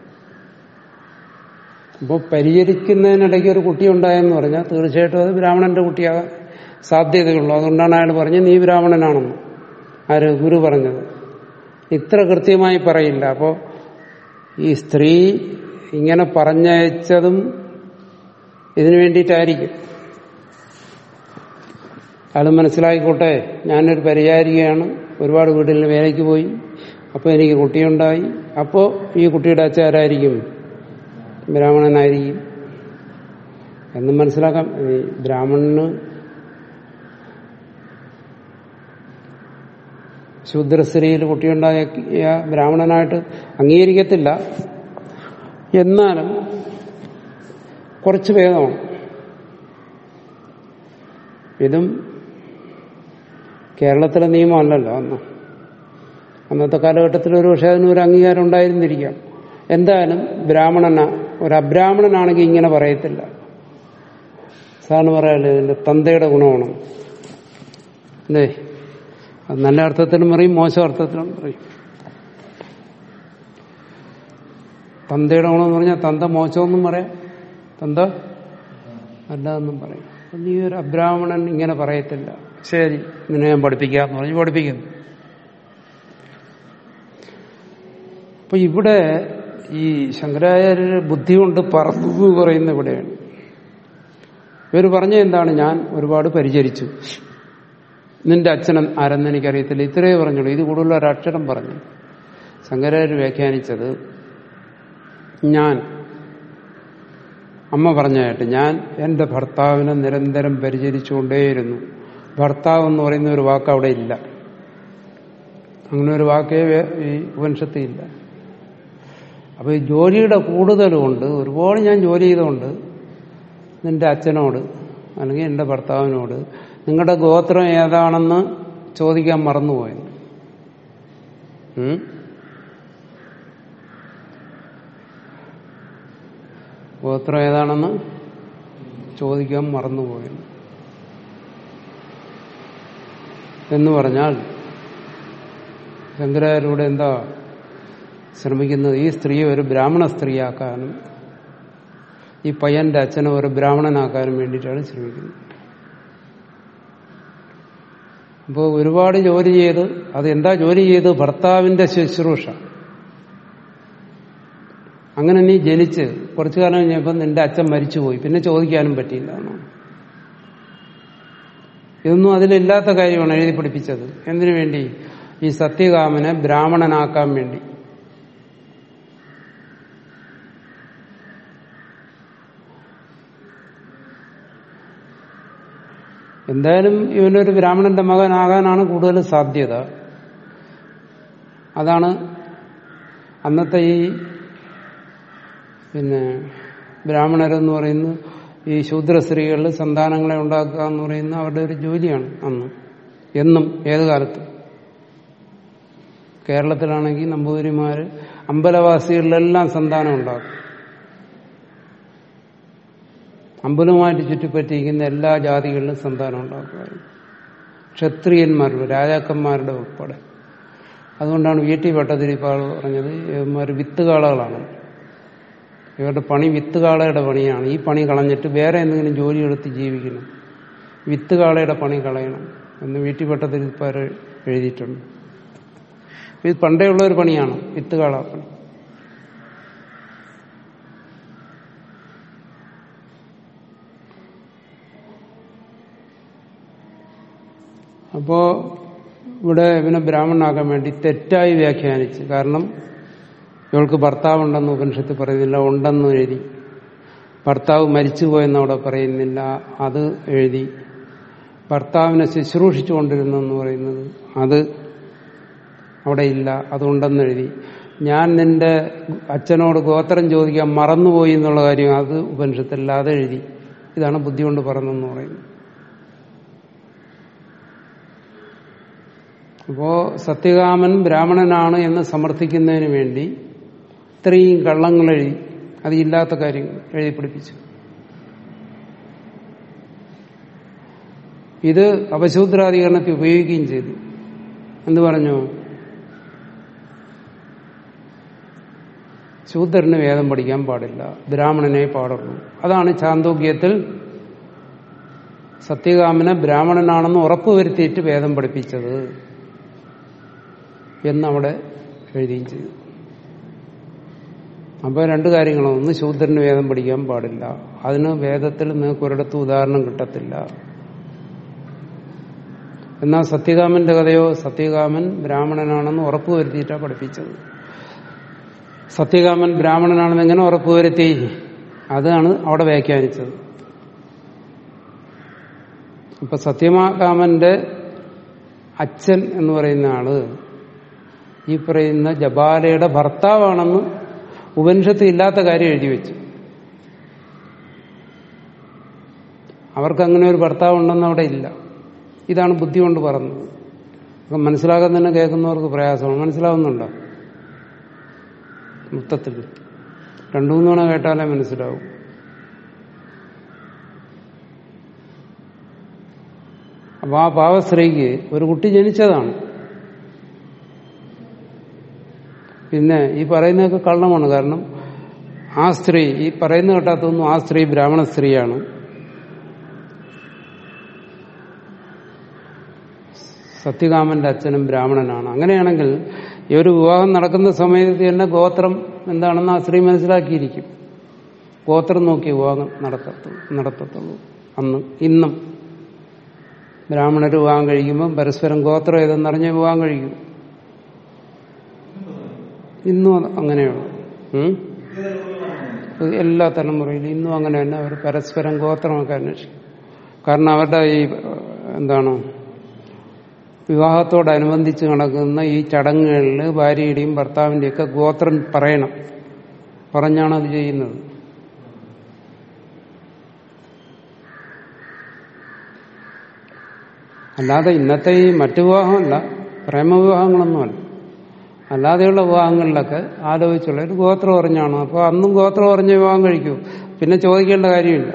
[SPEAKER 1] അപ്പോൾ പരിചരിക്കുന്നതിനിടയ്ക്ക് ഒരു കുട്ടി ഉണ്ടായെന്ന് പറഞ്ഞാൽ തീർച്ചയായിട്ടും അത് ബ്രാഹ്മണന്റെ കുട്ടിയാകാൻ സാധ്യതയുള്ളൂ അതുകൊണ്ടാണ് അയാൾ പറഞ്ഞത് നീ ബ്രാഹ്മണനാണെന്ന് ആര് ഗുരു പറഞ്ഞത് ഇത്ര കൃത്യമായി പറയില്ല അപ്പോൾ ഈ സ്ത്രീ ഇങ്ങനെ പറഞ്ഞയച്ചതും ഇതിനു വേണ്ടിയിട്ടായിരിക്കും അത് മനസ്സിലായിക്കോട്ടെ ഞാനൊരു പരിചാരികയാണ് ഒരുപാട് വീട്ടിൽ വേലയ്ക്ക് പോയി അപ്പോൾ എനിക്ക് കുട്ടിയുണ്ടായി അപ്പോൾ ഈ കുട്ടിയുടെ അച്ചാരായിരിക്കും ബ്രാഹ്മണനായിരിക്കും എന്ന് മനസ്സിലാക്കാം ഈ ബ്രാഹ്മണന് ശൂദ്രസ്ത്രീയിൽ കുട്ടിയുണ്ടായ ബ്രാഹ്മണനായിട്ട് അംഗീകരിക്കത്തില്ല എന്നാലും കുറച്ച് ഭേദമാണ് ഇതും കേരളത്തിലെ നിയമമല്ലല്ലോ അന്ന് അന്നത്തെ കാലഘട്ടത്തിൽ ഒരു പക്ഷേ അതിന് ഒരു അംഗീകാരം ഉണ്ടായിരുന്നിരിക്കാം എന്തായാലും ബ്രാഹ്മണന ഒരു അബ്രാഹ്മണനാണെങ്കിൽ ഇങ്ങനെ പറയത്തില്ല സാറിന് പറയാല്ലേ ഇതിന്റെ തന്തയുടെ ഗുണമാണ് അല്ലേ അത് നല്ല അർത്ഥത്തിലും പറയും മോശം അർത്ഥത്തിലും പറയും തന്തയുടെ ഗുണമെന്ന് പറഞ്ഞാൽ തന്ത മോശമെന്നും പറയാം തന്ത അല്ലാതെന്നും പറയും അപ്പൊ നീ ഒരു അബ്രാഹ്മണൻ ഇങ്ങനെ പറയത്തില്ല ശരി നിന്നെ ഞാൻ പഠിപ്പിക്കാന്ന് പറഞ്ഞ് പഠിപ്പിക്കുന്നു അപ്പൊ ഇവിടെ ഈ ശങ്കരാചാര്യ ബുദ്ധി കൊണ്ട് പറന്നു പറയുന്ന ഇവിടെയാണ് ഇവർ പറഞ്ഞ എന്താണ് ഞാൻ ഒരുപാട് പരിചരിച്ചു നിന്റെ അച്ഛൻ ആരെന്ന് എനിക്കറിയത്തില്ല ഇത്രയേ പറഞ്ഞുള്ളൂ ഇത് കൂടുതൽ ഒരക്ഷരം പറഞ്ഞു ശങ്കരാചാര്യ വ്യാഖ്യാനിച്ചത് ഞാൻ അമ്മ പറഞ്ഞായിട്ട് ഞാൻ എന്റെ ഭർത്താവിനെ നിരന്തരം പരിചരിച്ചുകൊണ്ടേയിരുന്നു ഭർത്താവ് എന്ന് പറയുന്ന ഒരു വാക്ക് അവിടെ ഇല്ല അങ്ങനെ ഒരു വാക്കേ വേ- ഈ ഉപനിഷത്തിൽ ഇല്ല അപ്പൊ ഈ ജോലിയുടെ കൂടുതലുകൊണ്ട് ഒരുപാട് ഞാൻ ജോലി ചെയ്തുകൊണ്ട് നിന്റെ അച്ഛനോട് അല്ലെങ്കിൽ എന്റെ ഭർത്താവിനോട് നിങ്ങളുടെ ഗോത്രം ഏതാണെന്ന് ചോദിക്കാൻ മറന്നുപോയത് ഉം? ഗോത്രം ഏതാണെന്ന് ചോദിക്കാൻ മറന്നുപോയത് എന്ന് പറഞ്ഞാൽ ശങ്കരാചാര്യരുടെ എന്താ ശ്രമിക്കുന്നത് ഈ സ്ത്രീയെ ഒരു ബ്രാഹ്മണ സ്ത്രീയാക്കാനും ഈ പയ്യന്റെ അച്ഛനെ ഒരു ബ്രാഹ്മണനാക്കാനും വേണ്ടിയിട്ടാണ് ശ്രമിക്കുന്നത് അപ്പോൾ ഒരുപാട് ജോലി ചെയ്ത് അത് എന്താ ജോലി ചെയ്ത് ഭർത്താവിന്റെ ശുശ്രൂഷ അങ്ങനെ നീ ജനിച്ച് കുറച്ചു കാലം കഴിഞ്ഞപ്പോൾ നിന്റെ അച്ഛൻ മരിച്ചുപോയി പിന്നെ ചോദിക്കാനും പറ്റിയില്ല എന്നാണ് ഇതൊന്നും അതിലില്ലാത്ത കാര്യമാണ് എഴുതി പഠിപ്പിച്ചത് എന്തിനു വേണ്ടി ഈ സത്യകാമനെ ബ്രാഹ്മണനാക്കാൻ വേണ്ടി എന്തായാലും ഇവനൊരു ബ്രാഹ്മണന്റെ മകനാകാനാണ് കൂടുതൽ സാധ്യത അതാണ് അന്നത്തെ ഈ പിന്നെ ബ്രാഹ്മണരെന്ന് പറയുന്നത് ഈ ശൂദ്ര സ്ത്രീകളിൽ സന്താനങ്ങളെ ഉണ്ടാക്കുക എന്ന് പറയുന്നത് അവരുടെ ഒരു ജോലിയാണ് അന്ന് എന്നും ഏത് കാലത്തും കേരളത്തിലാണെങ്കിൽ നമ്പൂതിരിമാര് അമ്പലവാസികളിലെല്ലാം സന്താനം ഉണ്ടാക്കും അമ്പലവുമായിട്ട് ചുറ്റിപ്പറ്റിയിരിക്കുന്ന എല്ലാ ജാതികളിലും സന്താനം ഉണ്ടാക്കുമായിരുന്നു ക്ഷത്രിയന്മാരുടെ രാജാക്കന്മാരുടെ ഉൾപ്പെടെ അതുകൊണ്ടാണ് വീട്ടി ഭട്ടതിരിപ്പാൾ പറഞ്ഞത് ഇവന്മാർ വിത്തുകാളകളാണ് ഇവരുടെ പണി വിത്തുകാളയുടെ പണിയാണ് ഈ പണി കളഞ്ഞിട്ട് വേറെ എന്തെങ്കിലും ജോലി എടുത്ത് ജീവിക്കണം വിത്തുകാളയുടെ പണി കളയണം എന്ന് വീട്ടി ഭട്ടതിരിപ്പാർ എഴുതിയിട്ടുണ്ട് ഇത് പണ്ടേ ഉള്ള ഒരു പണിയാണ് വിത്തുകാള പണി അപ്പോ ഇവിടെ ഇവനെ ബ്രാഹ്മണനാക്കാൻ വേണ്ടി തെറ്റായി വ്യാഖ്യാനിച്ച് കാരണം ഇവൾക്ക് ഭർത്താവുണ്ടെന്ന് ഉപനിഷത്ത് പറയുന്നില്ല ഉണ്ടെന്ന് എഴുതി ഭർത്താവ് മരിച്ചുപോയെന്ന് അവിടെ പറയുന്നില്ല അത് എഴുതി ഭർത്താവിനെ ശുശ്രൂഷിച്ചുകൊണ്ടിരുന്നു എന്ന് പറയുന്നത് അത് അവിടെ ഇല്ല അതുണ്ടെന്ന് എഴുതി ഞാൻ നിന്റെ അച്ഛനോട് ഗോത്രം ചോദിക്കാൻ മറന്നുപോയി എന്നുള്ള കാര്യം അത് ഉപനിഷത്തല്ല അത് എഴുതി ഇതാണ് ബുദ്ധി കൊണ്ട് പറഞ്ഞതെന്ന് പറയുന്നത് അപ്പോ സത്യകാമൻ ബ്രാഹ്മണനാണ് എന്ന് സമർത്ഥിക്കുന്നതിന് വേണ്ടി ഇത്രയും കള്ളങ്ങൾ എഴുതി അതില്ലാത്ത കാര്യങ്ങൾ എഴുതി പിടിപ്പിച്ചു ഇത് അപശൂദ്രാധികരണത്തിൽ ഉപയോഗിക്കുകയും ചെയ്തു എന്ത് പറഞ്ഞു ശൂദ്രന് വേദം പഠിക്കാൻ പാടില്ല ബ്രാഹ്മണനെ പാടുള്ളൂ അതാണ് ചാന്തോഗ്യത്തിൽ സത്യകാമനെ ബ്രാഹ്മണനാണെന്ന് ഉറപ്പുവരുത്തിയിട്ട് വേദം പഠിപ്പിച്ചത് എന്നവിടെ എഴുതുകയും ചെയ്തു അപ്പോൾ രണ്ട് കാര്യങ്ങളാണ് ഒന്ന് ശൂദ്രന് വേദം പഠിക്കാൻ പാടില്ല അതിന് വേദത്തിൽ നിങ്ങൾക്ക് ഒരിടത്തും ഉദാഹരണം കിട്ടത്തില്ല എന്നാൽ സത്യകാമന്റെ കഥയോ സത്യകാമൻ ബ്രാഹ്മണനാണെന്ന് ഉറപ്പുവരുത്തിയിട്ടാണ് പഠിപ്പിച്ചത് സത്യകാമൻ ബ്രാഹ്മണനാണെന്ന് എങ്ങനെ ഉറപ്പുവരുത്തി അതാണ് അവിടെ വ്യാഖ്യാനിച്ചത് അപ്പൊ സത്യകാമന്റെ അച്ഛൻ എന്ന് പറയുന്ന ആള് ഈ പറയുന്ന ജബാലയുടെ ഭർത്താവാണെന്ന് ഉപനിഷത്ത് ഇല്ലാത്ത കാര്യം എഴുതി വെച്ചു അവർക്ക് അങ്ങനെ ഒരു ഭർത്താവ് ഉണ്ടെന്ന് അവിടെ ഇല്ല ഇതാണ് ബുദ്ധി കൊണ്ട് പറഞ്ഞത് അപ്പൊ മനസ്സിലാക്കാൻ തന്നെ കേൾക്കുന്നവർക്ക് പ്രയാസമാണ് മനസ്സിലാവുന്നുണ്ടോ മൊത്തത്തിൽ രണ്ടു മൂന്ന് തവണ കേട്ടാലേ മനസ്സിലാവും അപ്പൊ ആ പാവസ്ത്രീക്ക് ഒരു കുട്ടി ജനിച്ചതാണ് പിന്നെ ഈ പറയുന്നതൊക്കെ കള്ളമാണ് കാരണം ആ സ്ത്രീ ഈ പറയുന്ന കേട്ടാത്തൊന്നും ആ സ്ത്രീ ബ്രാഹ്മണ സ്ത്രീയാണ് സത്യകാമന്റെ അച്ഛനും ബ്രാഹ്മണനാണ് അങ്ങനെയാണെങ്കിൽ ഈ ഒരു വിവാഹം നടക്കുന്ന സമയത്ത് തന്നെ ഗോത്രം എന്താണെന്ന് ആ സ്ത്രീ മനസ്സിലാക്കിയിരിക്കും ഗോത്രം നോക്കി വിവാഹം നടത്തത്തുള്ളൂ നടത്തത്തുള്ളൂ അന്ന് ഇന്നും ബ്രാഹ്മണർ വിവാഹം കഴിക്കുമ്പോൾ പരസ്പരം ഗോത്രം ഏതെന്നറിഞ്ഞ് വിവാഹം കഴിക്കും ഇന്നും അത് അങ്ങനെയാണ് ഉം? എല്ലാ തലമുറയിലും ഇന്നും അങ്ങനെ തന്നെ അവർ പരസ്പരം ഗോത്രമൊക്കെ അന്വേഷിക്കും കാരണം അവരുടെ ഈ എന്താണ് വിവാഹത്തോടനുബന്ധിച്ച് നടക്കുന്ന ഈ ചടങ്ങുകളിൽ ഭാര്യയുടെയും ഭർത്താവിൻ്റെയും ഒക്കെ ഗോത്രം പറയണം പറഞ്ഞാണ് അത് ചെയ്യുന്നത് അല്ലാതെ ഇന്നത്തെ ഈ മറ്റു വിവാഹമല്ല പ്രേമവിവാഹങ്ങളൊന്നുമല്ല അല്ലാതെയുള്ള വിവാഹങ്ങളിലൊക്കെ ആലോചിച്ചുള്ള ഒരു ഗോത്രം അറിഞ്ഞാണ് അപ്പോൾ അന്നും ഗോത്രം അറിഞ്ഞ വിവാഹം കഴിക്കൂ പിന്നെ ചോദിക്കേണ്ട കാര്യമില്ല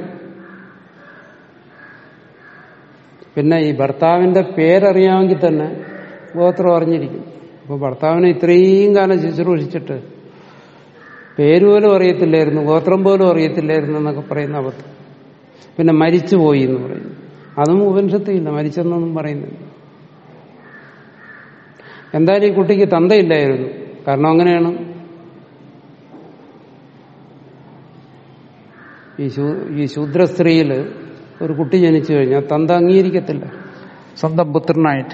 [SPEAKER 1] പിന്നെ ഈ ഭർത്താവിന്റെ പേരറിയാമെങ്കിൽ തന്നെ ഗോത്രം അറിഞ്ഞിരിക്കും അപ്പോൾ ഭർത്താവിനെ ഇത്രയും കാലം ശുശ്രൂഷിച്ചിട്ട് പേര് പോലും അറിയത്തില്ലായിരുന്നു ഗോത്രം പോലും അറിയത്തില്ലായിരുന്നു എന്നൊക്കെ പറയുന്ന അബദ്ധം പിന്നെ മരിച്ചുപോയി എന്ന് പറയുന്നു അതും ഉപനിഷത്തില്ല മരിച്ചെന്നൊന്നും പറയുന്നില്ല എന്തായാലും ഈ കുട്ടിക്ക് തന്തയില്ലായിരുന്നു കാരണം അങ്ങനെയാണ് ഈ ശൂ ഈ ശൂദ്ര സ്ത്രീയിൽ ഒരു കുട്ടി ജനിച്ചു കഴിഞ്ഞാൽ തന്ത അംഗീകരിക്കത്തില്ല സ്വന്തം പുത്രനായിട്ട്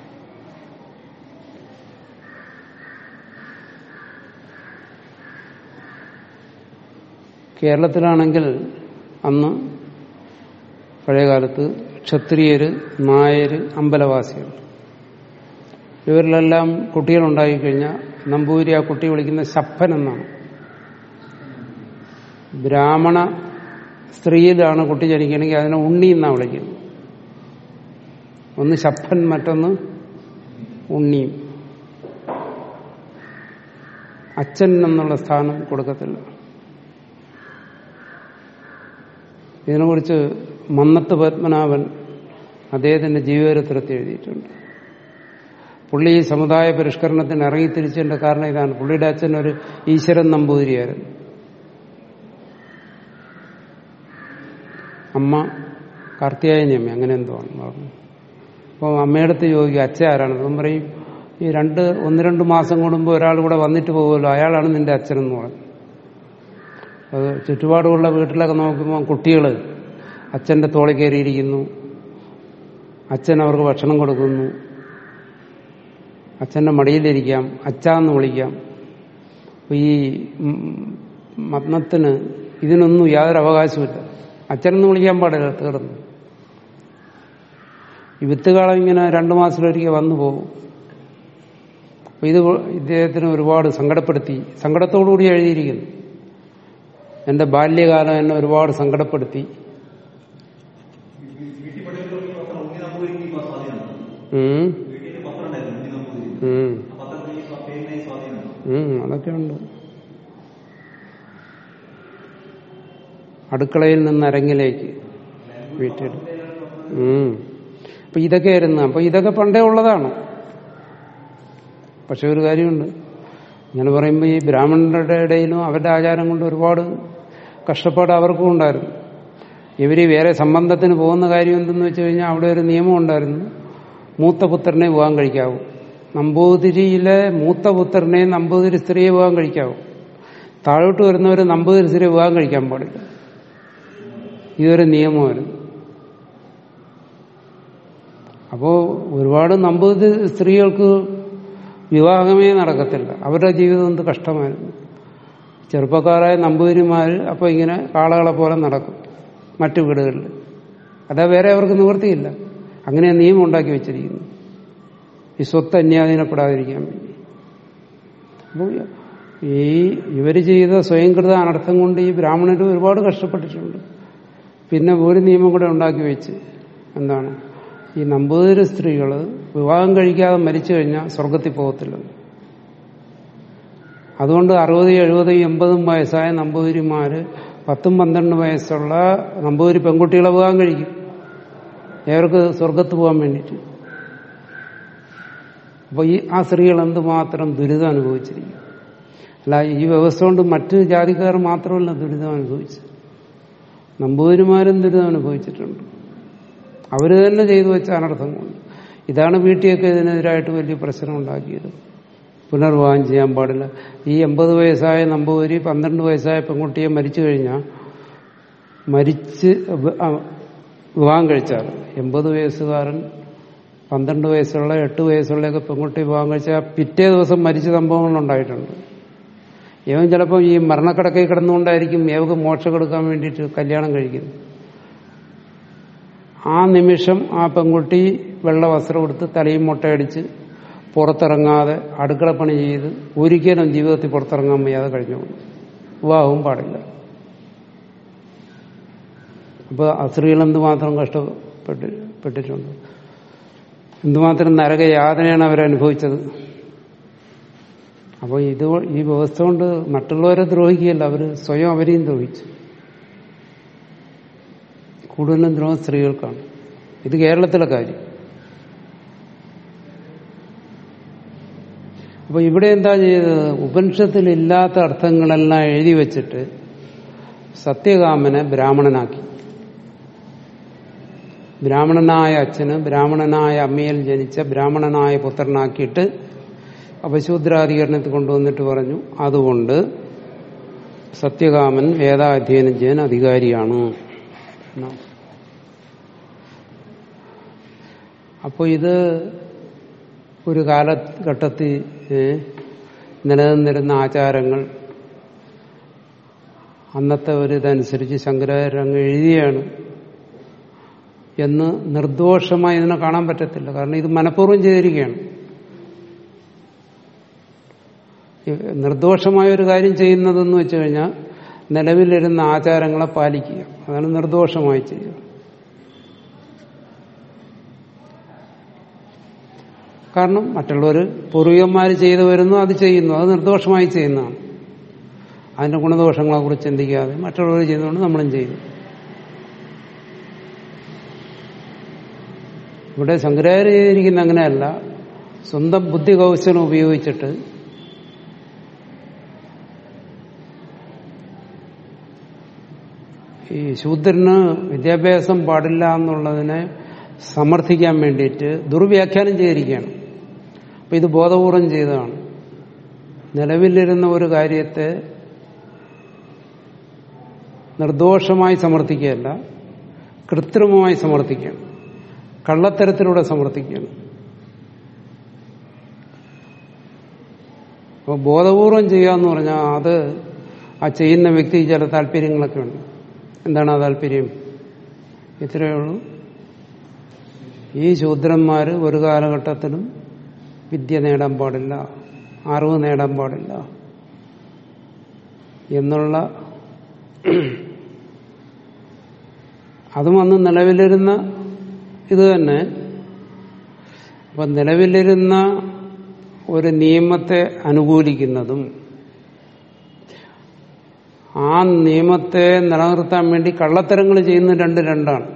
[SPEAKER 1] കേരളത്തിലാണെങ്കിൽ അന്ന് പഴയകാലത്ത് ക്ഷത്രിയര് നായര് അമ്പലവാസികൾ ഇവരിലെല്ലാം കുട്ടികളുണ്ടായിക്കഴിഞ്ഞാൽ നമ്പൂരി ആ കുട്ടി വിളിക്കുന്ന ശപ്പൻ എന്നാണ് ബ്രാഹ്മണ സ്ത്രീയിലാണ് കുട്ടി ജനിക്കണമെങ്കിൽ അതിനെ ഉണ്ണി എന്നാണ് വിളിക്കുന്നത് ഒന്ന് ശപ്പൻ മറ്റൊന്ന് ഉണ്ണിയും അച്ഛൻ എന്നുള്ള സ്ഥാനം കൊടുക്കത്തില്ല ഇതിനെക്കുറിച്ച് മന്നത്ത് പത്മനാഭൻ അദ്ദേഹത്തിന്റെ ജീവചരിത്രത്തിൽ എഴുതിയിട്ടുണ്ട് പുള്ളി ഈ സമുദായ പരിഷ്കരണത്തിന് ഇറങ്ങി തിരിച്ചതിന്റെ കാരണം ഇതാണ് പുള്ളിയുടെ അച്ഛൻ ഒരു ഈശ്വരൻ നമ്പൂതിരിയായിരുന്നു അമ്മ കാർത്തിയായനി അമ്മ അങ്ങനെ എന്തോ ആണ് പറഞ്ഞു അപ്പോൾ അമ്മയടുത്ത് ചോദിക്കും അച്ഛ ആരാണ് അപ്പം പറയും ഈ രണ്ട് ഒന്ന് രണ്ട് മാസം കൂടുമ്പോൾ ഒരാൾ കൂടെ വന്നിട്ട് പോകുമല്ലോ അയാളാണ് നിന്റെ അച്ഛനെന്ന് പറഞ്ഞു അത് ചുറ്റുപാടുമുള്ള വീട്ടിലൊക്കെ നോക്കുമ്പോൾ കുട്ടികൾ അച്ഛന്റെ തോളിൽ കയറിയിരിക്കുന്നു അച്ഛൻ അവർക്ക് ഭക്ഷണം കൊടുക്കുന്നു അച്ഛന്റെ മടിയിലിരിക്കാം അച്ഛാന്ന് വിളിക്കാം അപ്പൊ ഈ മത്നത്തിന് ഇതിനൊന്നും യാതൊരു അവകാശമില്ല അച്ഛനെന്ന് വിളിക്കാൻ പാടില്ല തീർന്നു ഈ വിത്തുകാലം ഇങ്ങനെ രണ്ടു മാസത്തിലൊരിക്കൽ വന്നു പോകും അപ്പൊ ഇത് ഇദ്ദേഹത്തിന് ഒരുപാട് സങ്കടപ്പെടുത്തി സങ്കടത്തോടുകൂടി എഴുതിയിരിക്കുന്നു എന്റെ ബാല്യകാലം എന്നെ ഒരുപാട് സങ്കടപ്പെടുത്തി ഉം. ഉം. ഉം, അതൊക്കെ ഉണ്ട് അടുക്കളയിൽ നിന്ന് അരങ്ങിലേക്ക് വീട്ടിൽ ഉം. അപ്പൊ ഇതൊക്കെ ആയിരുന്നു അപ്പൊ ഇതൊക്കെ പണ്ടേ ഉള്ളതാണ് പക്ഷെ ഒരു കാര്യമുണ്ട് ഇങ്ങനെ പറയുമ്പോൾ ഈ ബ്രാഹ്മണരുടെ ഇടയിലും അവരുടെ ആചാരം കൊണ്ട് ഒരുപാട് കഷ്ടപ്പാട് അവർക്കും ഉണ്ടായിരുന്നു ഇവർ വേറെ സംബന്ധത്തിന് പോകുന്ന കാര്യം എന്തെന്ന് വെച്ച് കഴിഞ്ഞാൽ അവിടെ ഒരു നിയമം ഉണ്ടായിരുന്നു മൂത്ത പുത്രനെ വിവാഹം കഴിക്കാവൂ നമ്പൂതിരിയിലെ മൂത്ത പുത്രനെ നമ്പൂതിരി സ്ത്രീയെ വിവാഹം കഴിക്കാവൂ താഴോട്ട് വരുന്നവർ നമ്പൂതിരി സ്ത്രീയെ വിവാഹം കഴിക്കാൻ പാടില്ല ഇതൊരു നിയമമായിരുന്നു അപ്പോ ഒരുപാട് നമ്പൂതിരി സ്ത്രീകൾക്ക് വിവാഹമേ നടക്കത്തില്ല അവരുടെ ജീവിതം എന്ത് കഷ്ടമായിരുന്നു ചെറുപ്പക്കാരായ നമ്പൂതിരിമാർ അപ്പോൾ ഇങ്ങനെ കാളകളെ പോലെ നടക്കും മറ്റു വീടുകളിൽ അതാ വേറെ അവർക്ക് നിവൃത്തിയില്ല അങ്ങനെ നിയമം ഉണ്ടാക്കി വെച്ചിരിക്കുന്നു ഈ സ്വത്ത് അന്യാധീനപ്പെടാതിരിക്കാൻ വേണ്ടി അപ്പോൾ ഈ ഇവർ ചെയ്ത സ്വയംകൃത അനർത്ഥം കൊണ്ട് ഈ ബ്രാഹ്മണർ ഒരുപാട് കഷ്ടപ്പെട്ടിട്ടുണ്ട് പിന്നെ ഒരു നിയമം കൂടെ ഉണ്ടാക്കി വെച്ച് എന്താണ് ഈ നമ്പൂതിരി സ്ത്രീകൾ വിവാഹം കഴിക്കാതെ മരിച്ചു കഴിഞ്ഞാൽ സ്വർഗത്തിൽ പോകത്തില്ല അതുകൊണ്ട് അറുപത് എഴുപത് എൺപതും വയസ്സായ നമ്പൂതിരിമാര് പത്തും പന്ത്രണ്ട് വയസ്സുള്ള നമ്പൂതിരി പെൺകുട്ടികളെ വിവാഹം കഴിക്കും അവർക്ക് സ്വർഗത്ത് പോകാൻ വേണ്ടിയിട്ട് അപ്പോൾ ഈ ആ സ്ത്രീകൾ എന്തുമാത്രം ദുരിതം അനുഭവിച്ചിരിക്കും അല്ല ഈ വ്യവസ്ഥ കൊണ്ട് മറ്റ് ജാതിക്കാർ മാത്രമല്ല ദുരിതം അനുഭവിച്ചത് നമ്പൂതിരിമാരും ദുരിതം അനുഭവിച്ചിട്ടുണ്ട് അവർ തന്നെ ചെയ്തു വെച്ച അനർത്ഥം കൊണ്ട് ഇതാണ് വീട്ടിയൊക്കെ ഇതിനെതിരായിട്ട് വലിയ പ്രശ്നം ഉണ്ടാക്കിയത് പുനർവിവാഹം ചെയ്യാൻ പാടില്ല ഈ എൺപത് വയസ്സായ നമ്പൂതിരി പന്ത്രണ്ട് വയസ്സായ പെൺകുട്ടിയെ മരിച്ചു കഴിഞ്ഞാൽ മരിച്ച് വിവാഹം കഴിച്ചാൽ എൺപത് വയസ്സുകാരൻ പന്ത്രണ്ട് വയസ്സുള്ള എട്ട് വയസ്സുള്ളയൊക്കെ പെൺകുട്ടി വിവാഹം കഴിച്ചാൽ പിറ്റേ ദിവസം മരിച്ച സംഭവങ്ങൾ ഉണ്ടായിട്ടുണ്ട് ഇവൻ ചിലപ്പോൾ ഈ മരണക്കിടക്കയിൽ കിടന്നുകൊണ്ടായിരിക്കും ഇവക്ക് മോക്ഷം കൊടുക്കാൻ വേണ്ടിയിട്ട് കല്യാണം കഴിക്കുന്നത് ആ നിമിഷം ആ പെൺകുട്ടി വെള്ള വസ്ത്രം കൊടുത്ത് തലയും മുട്ടയടിച്ച് പുറത്തിറങ്ങാതെ അടുക്കളപ്പണി ചെയ്ത് ഒരിക്കലും ജീവിതത്തിൽ പുറത്തിറങ്ങാൻ വയ്യാതെ കഴിഞ്ഞു പോകും വിവാഹവും പാടില്ല അപ്പോൾ ആ സ്ത്രീകൾ എന്തുമാത്രം കഷ്ടപ്പെട്ട് പെട്ടിട്ടുണ്ട് എന്തുമാത്രം നരകയാതനയാണ് അവരനുഭവിച്ചത് അപ്പോൾ ഇത് ഈ വ്യവസ്ഥ കൊണ്ട് മറ്റുള്ളവരെ ദ്രോഹിക്കുകയല്ല അവർ സ്വയം അവരെയും ദ്രോഹിച്ചു കൂടുതലും ദ്രോഹം സ്ത്രീകൾക്കാണ് ഇത് കേരളത്തിലെ കാര്യം അപ്പൊ ഇവിടെ എന്താ ചെയ്തത് ഉപനിഷത്തിൽ ഇല്ലാത്ത അർത്ഥങ്ങളെല്ലാം എഴുതി വെച്ചിട്ട് സത്യകാമനെ ബ്രാഹ്മണനാക്കി ബ്രാഹ്മണനായ അച്ഛന് ബ്രാഹ്മണനായ അമ്മയിൽ ജനിച്ച ബ്രാഹ്മണനായ പുത്രനാക്കിയിട്ട് അപശൂദ്രാധികരണത്തിൽ കൊണ്ടുവന്നിട്ട് പറഞ്ഞു അതുകൊണ്ട് സത്യകാമൻ വേദാധ്യയനം ചെയ്യാൻ അധികാരിയാണ് എന്നാണ്. അപ്പോൾ ഇത് ഒരു കാലഘട്ടത്തിൽ ഏ, നിലനിന്നിരുന്ന ആചാരങ്ങൾ അന്നത്തെ ഒരു ഇതനുസരിച്ച് ശങ്കരാചാര്യ അങ്ങ് എഴുതിയാണ് എന്ന് നിർദോഷമായി ഇതിനെ കാണാൻ പറ്റത്തില്ല കാരണം ഇത് മനഃപൂർവ്വം ചെയ്തിരിക്കുകയാണ് ഈ നിർദോഷമായ ഒരു കാര്യം ചെയ്യുന്നതെന്ന് വെച്ച് കഴിഞ്ഞാൽ നിലവിലിരുന്ന ആചാരങ്ങളെ പാലിക്കുക അതാണ് നിർദോഷമായി ചെയ്യുക കാരണം മറ്റുള്ളവർ പൂർവികന്മാർ ചെയ്തു വരുന്നു അത് ചെയ്യുന്നു അത് നിർദോഷമായി ചെയ്യുന്നതാണ് അതിന്റെ ഗുണദോഷങ്ങളെ കുറിച്ച് ചിന്തിക്കാതെ മറ്റുള്ളവർ ചെയ്യുന്നതുകൊണ്ട് നമ്മളും ചെയ്യുന്നു ഇവിടെ ശങ്കരാചാര്യ ചെയ്തിരിക്കുന്ന അങ്ങനെയല്ല സ്വന്തം ബുദ്ധി കൗശലം ഉപയോഗിച്ചിട്ട് ഈ ശൂദ്രന് വിദ്യാഭ്യാസം പാടില്ല എന്നുള്ളതിനെ സമർത്ഥിക്കാൻ വേണ്ടിയിട്ട് ദുർവ്യാഖ്യാനം ചെയ്തിരിക്കുകയാണ് അപ്പൊ ഇത് ബോധപൂർവം ചെയ്തതാണ് നിലവിലിരുന്ന ഒരു കാര്യത്തെ നിർദോഷമായി സമർത്ഥിക്കുകയല്ല കൃത്രിമമായി സമർത്ഥിക്കുകയാണ് കള്ളത്തരത്തിലൂടെ സമർത്ഥിക്കുകയാണ് അപ്പോൾ ബോധപൂർവം ചെയ്യുക എന്ന് പറഞ്ഞാൽ അത് ആ ചെയ്യുന്ന വ്യക്തി ചില താല്പര്യങ്ങളൊക്കെ ഉണ്ട് എന്താണ് ആ താല്പര്യം ഇത്രയേ ഉള്ളൂ ഈ ശൂദ്രന്മാർ ഒരു കാലഘട്ടത്തിലും വിദ്യ നേടാൻ പാടില്ല അറിവ് നേടാൻ പാടില്ല എന്നുള്ള അതും അന്ന് നിലവിലിരുന്ന ഇത് തന്നെ അപ്പം നിലവിലിരുന്ന ഒരു നിയമത്തെ അനുകൂലിക്കുന്നതും ആ നിയമത്തെ നിലനിർത്താൻ വേണ്ടി കള്ളത്തരങ്ങൾ ചെയ്യുന്ന രണ്ട് രണ്ടാണ്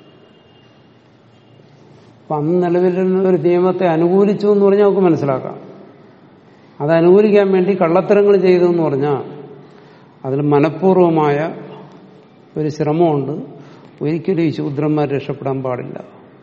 [SPEAKER 1] അപ്പൊ അന്ന് നിലവിലിരുന്ന ഒരു നിയമത്തെ അനുകൂലിച്ചു എന്ന് പറഞ്ഞാൽ നമുക്ക് മനസ്സിലാക്കാം അത് അനുകൂലിക്കാൻ വേണ്ടി കള്ളത്തരങ്ങൾ ചെയ്തു എന്ന് പറഞ്ഞാൽ അതിൽ മനഃപൂർവമായ ഒരു ശ്രമമുണ്ട് ഒരിക്കലും ഈ ശൂദ്രന്മാർ രക്ഷപ്പെടാൻ പാടില്ല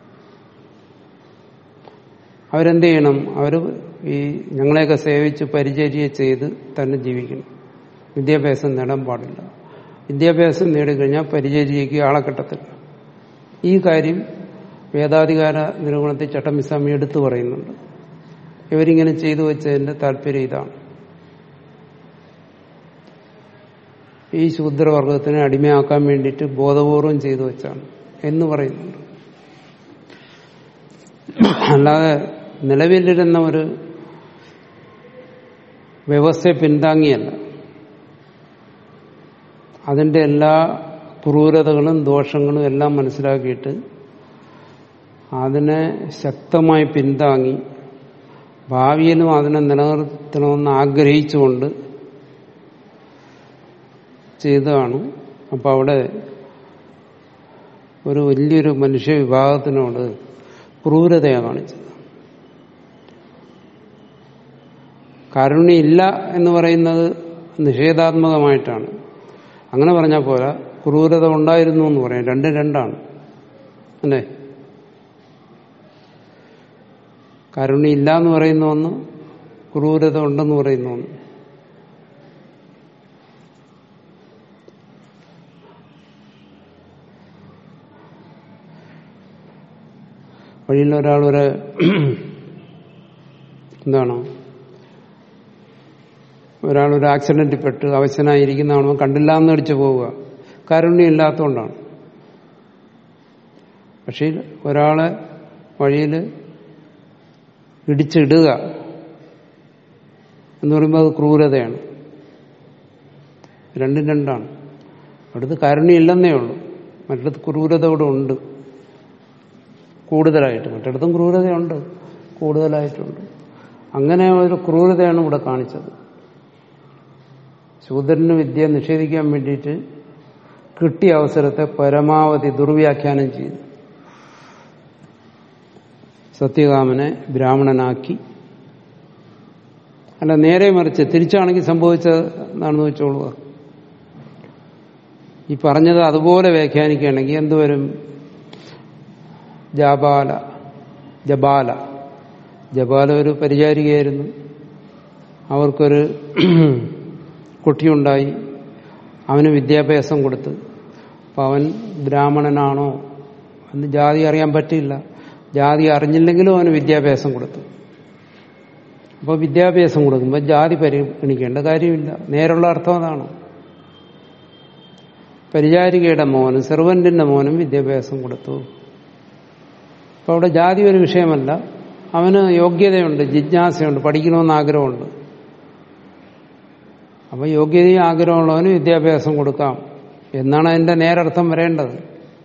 [SPEAKER 1] അവരെന്ത് ചെയ്യണം അവർ ഈ ഞങ്ങളെയൊക്കെ സേവിച്ച് പരിചര്യ ചെയ്ത് തന്നെ ജീവിക്കണം വിദ്യാഭ്യാസം നേടാൻ പാടില്ല വിദ്യാഭ്യാസം നേടിക്കഴിഞ്ഞാൽ പരിചര്യയ്ക്ക് ആളെ കിട്ടത്തില്ല ഈ കാര്യം വേദാധികാര നിരൂപണത്തിൽ ചട്ടമിസ്വാമി എടുത്തു പറയുന്നുണ്ട് ഇവരിങ്ങനെ ചെയ്തു വെച്ചതിന്റെ താല്പര്യം ഇതാണ് ഈ ശൂദ്രവർഗത്തിനെ അടിമയാക്കാൻ വേണ്ടിയിട്ട് ബോധപൂർവം ചെയ്തു വെച്ചാണ് എന്ന് പറയുന്നുണ്ട് അല്ലാതെ നിലവിലിരുന്ന ഒരു വ്യവസ്ഥയെ പിന്താങ്ങിയല്ല അതിന്റെ എല്ലാ ക്രൂരതകളും ദോഷങ്ങളും എല്ലാം മനസ്സിലാക്കിയിട്ട് അതിനെ ശക്തമായി പിന്താങ്ങി ഭാവിയിലും അതിനെ നിലനിർത്തണമെന്ന് ആഗ്രഹിച്ചുകൊണ്ട് ചെയ്തതാണ് അപ്പം അവിടെ ഒരു വലിയൊരു മനുഷ്യ വിഭാഗത്തിനോട് ക്രൂരതയാണ് കാണിച്ചത് കാരുണ്യമില്ല എന്ന് പറയുന്നത് നിഷേധാത്മകമായിട്ടാണ് അങ്ങനെ പറഞ്ഞാൽ പോരാ ക്രൂരത ഉണ്ടായിരുന്നു എന്ന് പറയാം രണ്ട് രണ്ടാണ് അല്ലേ കാരുണ്യമില്ല എന്ന് പറയുന്ന ഒന്ന് ക്രൂരത ഉണ്ടെന്ന് പറയുന്ന ഒന്ന് വഴിയിൽ ഒരാൾ ഒരു എന്താണ് ഒരാൾ ഒരു ആക്സിഡന്റിൽ പെട്ട് അവശനായിരിക്കുന്നതാണോ കണ്ടില്ല എന്ന് അടിച്ചു പോവുക കാരുണ്യം ഇല്ലാത്തതുകൊണ്ടാണ് പക്ഷേ ഒരാളെ വഴിയിൽ ഇടിച്ചിടുക എന്ന് പറയുമ്പോൾ അത് ക്രൂരതയാണ് രണ്ടും രണ്ടാണ് അവിടുത്തെ കാരുണ്യം ഇല്ലെന്നേ ഉള്ളൂ മറ്റിടത്ത് ക്രൂരത ഇവിടെ ഉണ്ട് കൂടുതലായിട്ട് മറ്റിടത്തും ക്രൂരതയുണ്ട് കൂടുതലായിട്ടുണ്ട് അങ്ങനെ ഒരു ക്രൂരതയാണ് ഇവിടെ കാണിച്ചത് ശൂദ്രന് വിദ്യ നിഷേധിക്കാൻ വേണ്ടിയിട്ട് കിട്ടിയ അവസരത്തെ പരമാവധി ദുർവ്യാഖ്യാനം ചെയ്തു സത്യകാമനെ ബ്രാഹ്മണനാക്കി അല്ല നേരെ മറിച്ച് തിരിച്ചാണെങ്കിൽ സംഭവിച്ചത് എന്താണെന്ന് വെച്ചോളുക ഈ പറഞ്ഞത് അതുപോലെ വ്യാഖ്യാനിക്കുകയാണെങ്കിൽ എന്തുവരും ജാബാല ജബാല ജബാല ഒരു പരിചാരികയായിരുന്നു അവർക്കൊരു കുട്ടിയുണ്ടായി അവന് വിദ്യാഭ്യാസം കൊടുത്ത് അപ്പം അവൻ ബ്രാഹ്മണനാണോ എന്ന് ജാതി അറിയാൻ പറ്റില്ല ജാതി അറിഞ്ഞില്ലെങ്കിലും അവന് വിദ്യാഭ്യാസം കൊടുത്തു അപ്പോൾ വിദ്യാഭ്യാസം കൊടുക്കുമ്പോൾ ജാതി പരിഗണിക്കേണ്ട കാര്യമില്ല നേരുള്ള അർത്ഥം അതാണ് പരിചാരികയുടെ മോനും സെർവന്റിന്റെ മോനും വിദ്യാഭ്യാസം കൊടുത്തു അപ്പൊ അവിടെ ജാതി ഒരു വിഷയമല്ല അവന് യോഗ്യതയുണ്ട് ജിജ്ഞാസയുണ്ട് പഠിക്കണമെന്ന് ആഗ്രഹമുണ്ട് അപ്പൊ യോഗ്യതയും ആഗ്രഹമുള്ളവന് വിദ്യാഭ്യാസം കൊടുക്കാം എന്നാണ് അതിന്റെ നേരർത്ഥം വരേണ്ടത്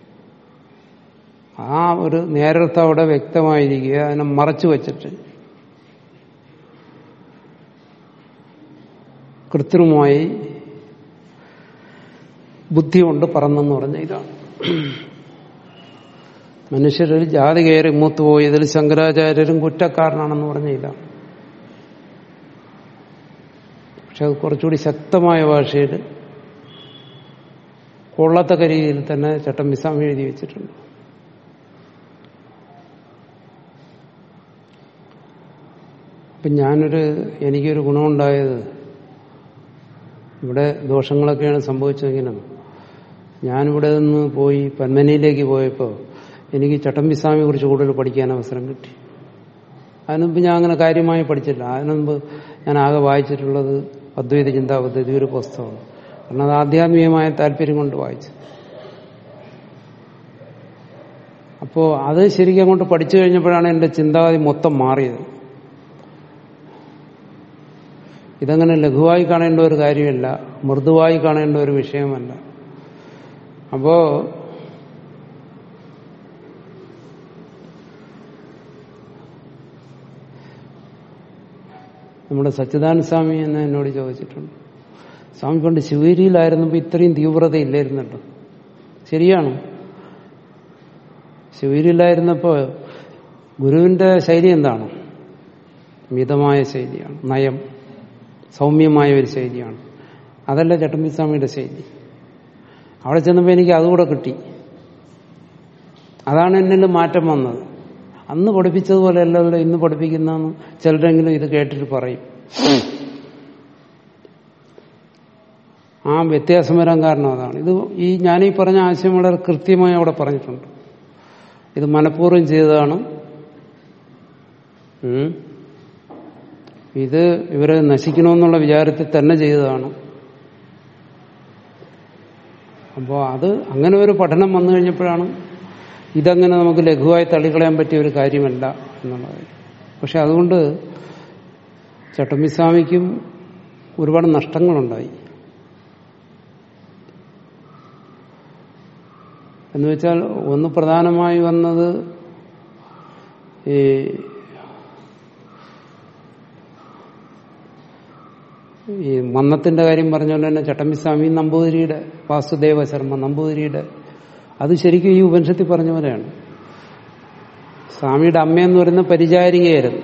[SPEAKER 1] ആ ഒരു നേരർത്ഥം അവിടെ വ്യക്തമായിരിക്കുക അതിനെ മറച്ചു വച്ചിട്ട് കൃത്രിമമായി ബുദ്ധി കൊണ്ട് പറന്നെന്ന് പറഞ്ഞ ഇതാണ് മനുഷ്യരിൽ ജാതി കയറി മൂത്തുപോയതിൽ ശങ്കരാചാര്യരും കുറ്റക്കാരനാണെന്ന് പറഞ്ഞ ഇതാണ് പക്ഷെ അത് കുറച്ചുകൂടി ശക്തമായ ഭാഷയിൽ കൊള്ളത്തക്ക രീതിയിൽ തന്നെ ചട്ടമ്പിസ്വാമി എഴുതി വെച്ചിട്ടുണ്ട് അപ്പം ഞാനൊരു എനിക്കൊരു ഗുണമുണ്ടായത് ഇവിടെ ദോഷങ്ങളൊക്കെയാണ് സംഭവിച്ചതെങ്കിലും ഞാനിവിടെ നിന്ന് പോയി പന്മനയിലേക്ക് പോയപ്പോൾ എനിക്ക് ചട്ടമ്പിസ്വാമിയെ കുറിച്ച് കൂടുതൽ പഠിക്കാൻ അവസരം കിട്ടി അതിനുമുമ്പ് ഞാൻ അങ്ങനെ കാര്യമായി പഠിച്ചില്ല അതിനുമുമ്പ് ഞാൻ ആകെ വായിച്ചിട്ടുള്ളത് അദ്വൈത ചിന്താ പദ്ധതി ഒരു പുസ്തകമാണ് കാരണം അത് ആധ്യാത്മികമായ താല്പര്യം കൊണ്ട് വായിച്ചു അപ്പോൾ അത് ശരിക്കും അങ്ങോട്ട് പഠിച്ചു കഴിഞ്ഞപ്പോഴാണ് എൻ്റെ ചിന്താഗതി മൊത്തം മാറിയത് ഇതങ്ങനെ ലഘുവായി കാണേണ്ട ഒരു കാര്യമല്ല മൃദുവായി കാണേണ്ട ഒരു വിഷയമല്ല അപ്പോ നമ്മുടെ സച്ചിദാനന്ദ സ്വാമി എന്ന് എന്നോട് ചോദിച്ചിട്ടുണ്ട് സ്വാമി പണ്ട് ശിവേരിയിലായിരുന്നപ്പോൾ ഇത്രയും തീവ്രത ഇല്ലായിരുന്നുണ്ട് ശരിയാണ് ശിവേരിയിലായിരുന്നപ്പോൾ ഗുരുവിന്റെ ശൈലി എന്താണ് മിതമായ ശൈലിയാണ് നയം സൗമ്യമായ ഒരു ശൈലിയാണ് അതല്ല ചട്ടമ്പിസ്വാമിയുടെ ശൈലി അവിടെ ചെന്നപ്പോൾ എനിക്ക് അതുകൂടെ കിട്ടി അതാണ് എന്നിൽ മാറ്റം വന്നത് അന്ന് പഠിപ്പിച്ചതുപോലെ അല്ലല്ലോ ഇന്ന് പഠിപ്പിക്കുന്നതെന്ന് ചിലരെങ്കിലും ഇത് കേട്ടിട്ട് പറയും ആ വ്യത്യാസം വരാൻ കാരണം അതാണ് ഇത് ഈ ഞാനീ പറഞ്ഞ ആശയം വളരെ കൃത്യമായി അവിടെ പറഞ്ഞിട്ടുണ്ട് ഇത് മനഃപൂർവ്വം ചെയ്തതാണ് ഉം. ഇത് ഇവരെ നശിക്കണമെന്നുള്ള വിചാരത്തിൽ തന്നെ ചെയ്തതാണ് അപ്പോൾ അത് അങ്ങനെ ഒരു പഠനം വന്നു കഴിഞ്ഞപ്പോഴാണ് ഇതങ്ങനെ നമുക്ക് ലഘുവായി തള്ളിക്കളയാൻ പറ്റിയ ഒരു കാര്യമല്ല എന്നുള്ളത് പക്ഷെ അതുകൊണ്ട് ചട്ടമ്പിസ്വാമിക്കും ഒരുപാട് നഷ്ടങ്ങളുണ്ടായി എന്ന് വെച്ചാൽ ഒന്ന് പ്രധാനമായി വന്നത് ഈ ഈ മന്നത്തിന്റെ കാര്യം പറഞ്ഞുകൊണ്ട് തന്നെ ചട്ടമ്പിസ്വാമി നമ്പൂതിരിയുടെ വാസുദേവ ശർമ്മ നമ്പൂതിരിയുടെ അത് ശരിക്കും ഈ ഉപനിഷത്തിൽ പറഞ്ഞ പോലെയാണ് സ്വാമിയുടെ അമ്മയെന്ന് പറയുന്ന പരിചാരികയായിരുന്നു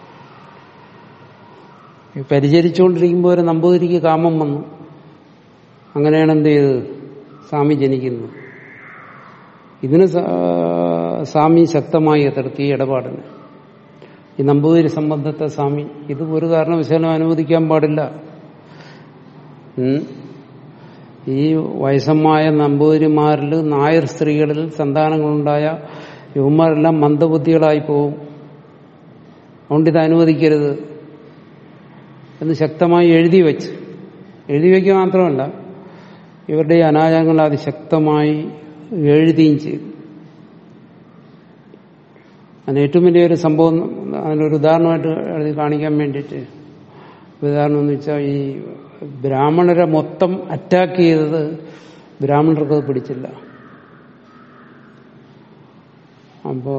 [SPEAKER 1] ഈ പരിചരിച്ചുകൊണ്ടിരിക്കുമ്പോൾ ഒരു നമ്പൂതിരിക്ക് കാമം വന്നു അങ്ങനെയാണ് എന്ത് ചെയ്തത് സ്വാമി ജനിക്കുന്നത് ഇതിന് സ- സ്വാമി ശക്തമായി എതിർത്തി ഈ ഇടപാടിന് ഈ നമ്പൂതിരി സംബന്ധത്തെ സ്വാമി ഇത് ഒരു കാരണവശാലും അനുവദിക്കാൻ പാടില്ല ഉം. ഈ വയസ്സമായ നമ്പൂതിരിമാരിൽ നായർ സ്ത്രീകളിൽ സന്താനങ്ങളുണ്ടായ യുവന്മാരെല്ലാം മന്ദബുദ്ധികളായി പോവും അതുകൊണ്ട് ഇത് അനുവദിക്കരുത് എന്ന് ശക്തമായി എഴുതി വെച്ച് എഴുതി വയ്ക്കുക മാത്രമല്ല ഇവരുടെ ഈ അനാചാരങ്ങൾ അതിശക്തമായി എഴുതുകയും ചെയ്തു അതിന് ഏറ്റവും വലിയൊരു സംഭവം അതിനൊരു ഉദാഹരണമായിട്ട് എഴുതി കാണിക്കാൻ വേണ്ടിയിട്ട് ഉദാഹരണം എന്ന് വെച്ചാൽ ഈ ബ്രാഹ്മണരെ മൊത്തം അറ്റാക്ക് ചെയ്തത് ബ്രാഹ്മണർക്ക് അത് പിടിച്ചില്ല അപ്പോ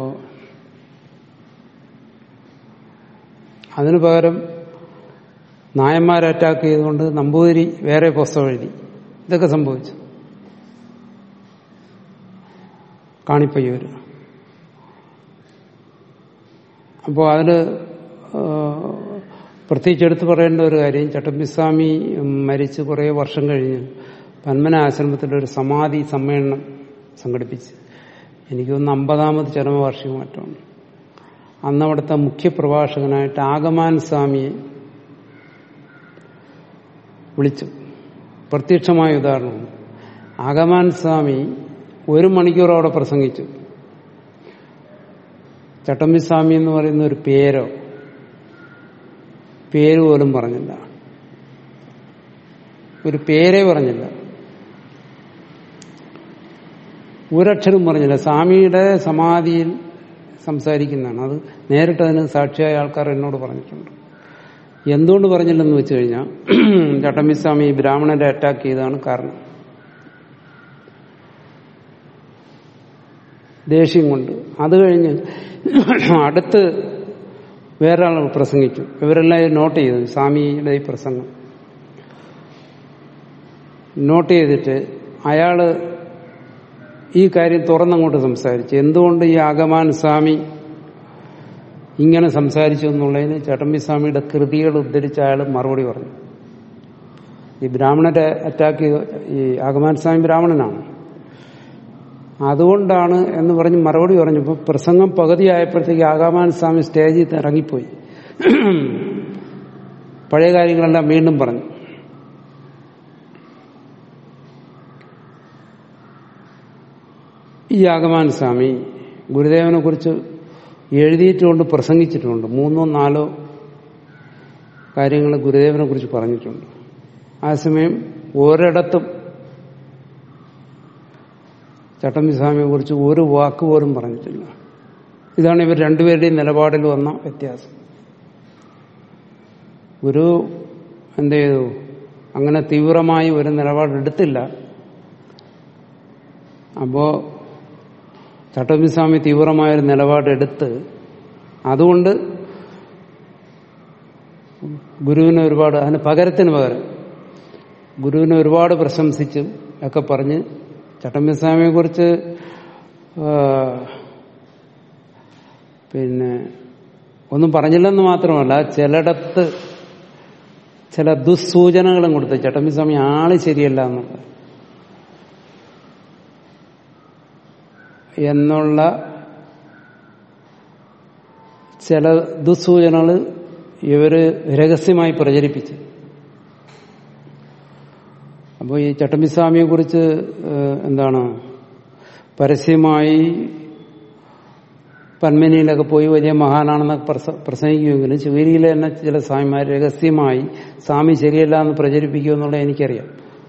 [SPEAKER 1] അതിനു പകരം നായന്മാരെ അറ്റാക്ക് ചെയ്തുകൊണ്ട് നമ്പൂതിരി വേറെ പുസ്തകം എഴുതി ഇതൊക്കെ സംഭവിച്ചു കാണിപ്പയ്യൂര് അപ്പോൾ അതിൽ പ്രത്യേകിച്ച് എടുത്തു പറയേണ്ട ഒരു കാര്യം ചട്ടമ്പിസ്വാമി മരിച്ച് കുറേ വർഷം കഴിഞ്ഞ് പന്മന ആശ്രമത്തിലൊരു സമാധി സമ്മേളനം സംഘടിപ്പിച്ച് എനിക്ക് തോന്നുന്നു അമ്പതാമത് ചരമവാർഷികം മറ്റാണ് അന്ന് അവിടുത്തെ മുഖ്യപ്രഭാഷകനായിട്ട് ആഗമാൻ സ്വാമിയെ വിളിച്ചു പ്രത്യക്ഷമായ ഉദാഹരണം ആഗമാൻ സ്വാമി ഒരു മണിക്കൂർ അവിടെ പ്രസംഗിച്ചു ചട്ടമ്പിസ്വാമി എന്ന് പറയുന്ന ഒരു പേരോ പേര് പോലും പറഞ്ഞില്ല ഒരു പേരേ പറഞ്ഞില്ല ഒരക്ഷരം പറഞ്ഞില്ല സ്വാമിയുടെ സമാധിയിൽ സംസാരിക്കുന്നതാണ് അത് നേരിട്ട് അതിന് സാക്ഷിയായ ആൾക്കാർ എന്നോട് പറഞ്ഞിട്ടുണ്ട് എന്തുകൊണ്ട് പറഞ്ഞില്ലെന്ന് വെച്ച് കഴിഞ്ഞാൽ ചട്ടമ്പിസ്വാമി ബ്രാഹ്മണരെ അറ്റാക്ക് ചെയ്തതാണ് കാരണം ദേഷ്യം കൊണ്ട് അത് കഴിഞ്ഞ് അടുത്ത് വേറൊരാൾ പ്രസംഗിച്ചു ഇവരെല്ലാം ഇത് നോട്ട് ചെയ്തു സ്വാമിയുടെ ഈ പ്രസംഗം നോട്ട് ചെയ്തിട്ട് അയാള് ഈ കാര്യം തുറന്നങ്ങോട്ട് സംസാരിച്ചു എന്തുകൊണ്ട് ഈ ആഗമാൻ സ്വാമി ഇങ്ങനെ സംസാരിച്ചു എന്നുള്ളതിന് ചട്ടമ്പി സ്വാമിയുടെ കൃതികൾ ഉദ്ധരിച്ച് അയാൾ മറുപടി പറഞ്ഞു ഈ ബ്രാഹ്മണരെ അറ്റാക്ക് ചെയ്ത ഈ ആഗമാൻ സ്വാമി ബ്രാഹ്മണനാണ് അതുകൊണ്ടാണ് എന്ന് പറഞ്ഞ് മറുപടി പറഞ്ഞപ്പോൾ പ്രസംഗം പകുതിയായപ്പോഴത്തേക്ക് ആഗമാൻ സ്വാമി സ്റ്റേജിൽ നിന്ന് ഇറങ്ങിപ്പോയി പഴയ കാര്യങ്ങളെല്ലാം വീണ്ടും പറഞ്ഞു ഈ ആഗമാൻ സ്വാമി ഗുരുദേവനെ കുറിച്ച് എഴുതിയിട്ടുകൊണ്ട് പ്രസംഗിച്ചിട്ടുണ്ട് മൂന്നോ നാലോ കാര്യങ്ങൾ ഗുരുദേവനെ കുറിച്ച് പറഞ്ഞിട്ടുണ്ട് ആ സമയം ഒരിടത്തും ചട്ടമ്പി സ്വാമിയെ കുറിച്ച് ഒരു വാക്ക് പോലും പറഞ്ഞിട്ടില്ല ഇതാണ് ഇവർ രണ്ടുപേരുടെയും നിലപാടിൽ വന്ന വ്യത്യാസം ഗുരു എന്ത് ചെയ്തു അങ്ങനെ തീവ്രമായി ഒരു നിലപാടെടുത്തില്ല അപ്പോ ചട്ടമ്പിസ്വാമി തീവ്രമായൊരു നിലപാടെടുത്ത് അതുകൊണ്ട് ഗുരുവിനെ ഒരുപാട് അതിന് പകരത്തിന് പകരം ഗുരുവിനെ ഒരുപാട് പ്രശംസിച്ചും ഒക്കെ പറഞ്ഞ് ചട്ടമ്പിസ്വാമിയെ കുറിച്ച് പിന്നെ ഒന്നും പറഞ്ഞില്ലെന്ന് മാത്രമല്ല ചിലയിടത്ത് ചില ദുസ്സൂചനകളും കൊടുത്തു ചട്ടമ്പിസ്വാമി ആള് ശരിയല്ല എന്നുള്ളത് എന്നുള്ള ചില ദുസ്സൂചനകൾ ഇവര് രഹസ്യമായി പ്രചരിപ്പിച്ചു അപ്പോൾ ഈ ചട്ടമ്പിസ്വാമിയെ കുറിച്ച് എന്താണ് പരസ്യമായി പന്മനിയിലൊക്കെ പോയി വലിയ മഹാനാണെന്നൊക്കെ പ്രസംഗിക്കുമെങ്കിലും ശിവരിയിലെ തന്നെ ചില സ്വാമിമാർ രഹസ്യമായി സ്വാമി ശരിയല്ല എന്ന് പ്രചരിപ്പിക്കുമെന്നുള്ളത് എനിക്കറിയാം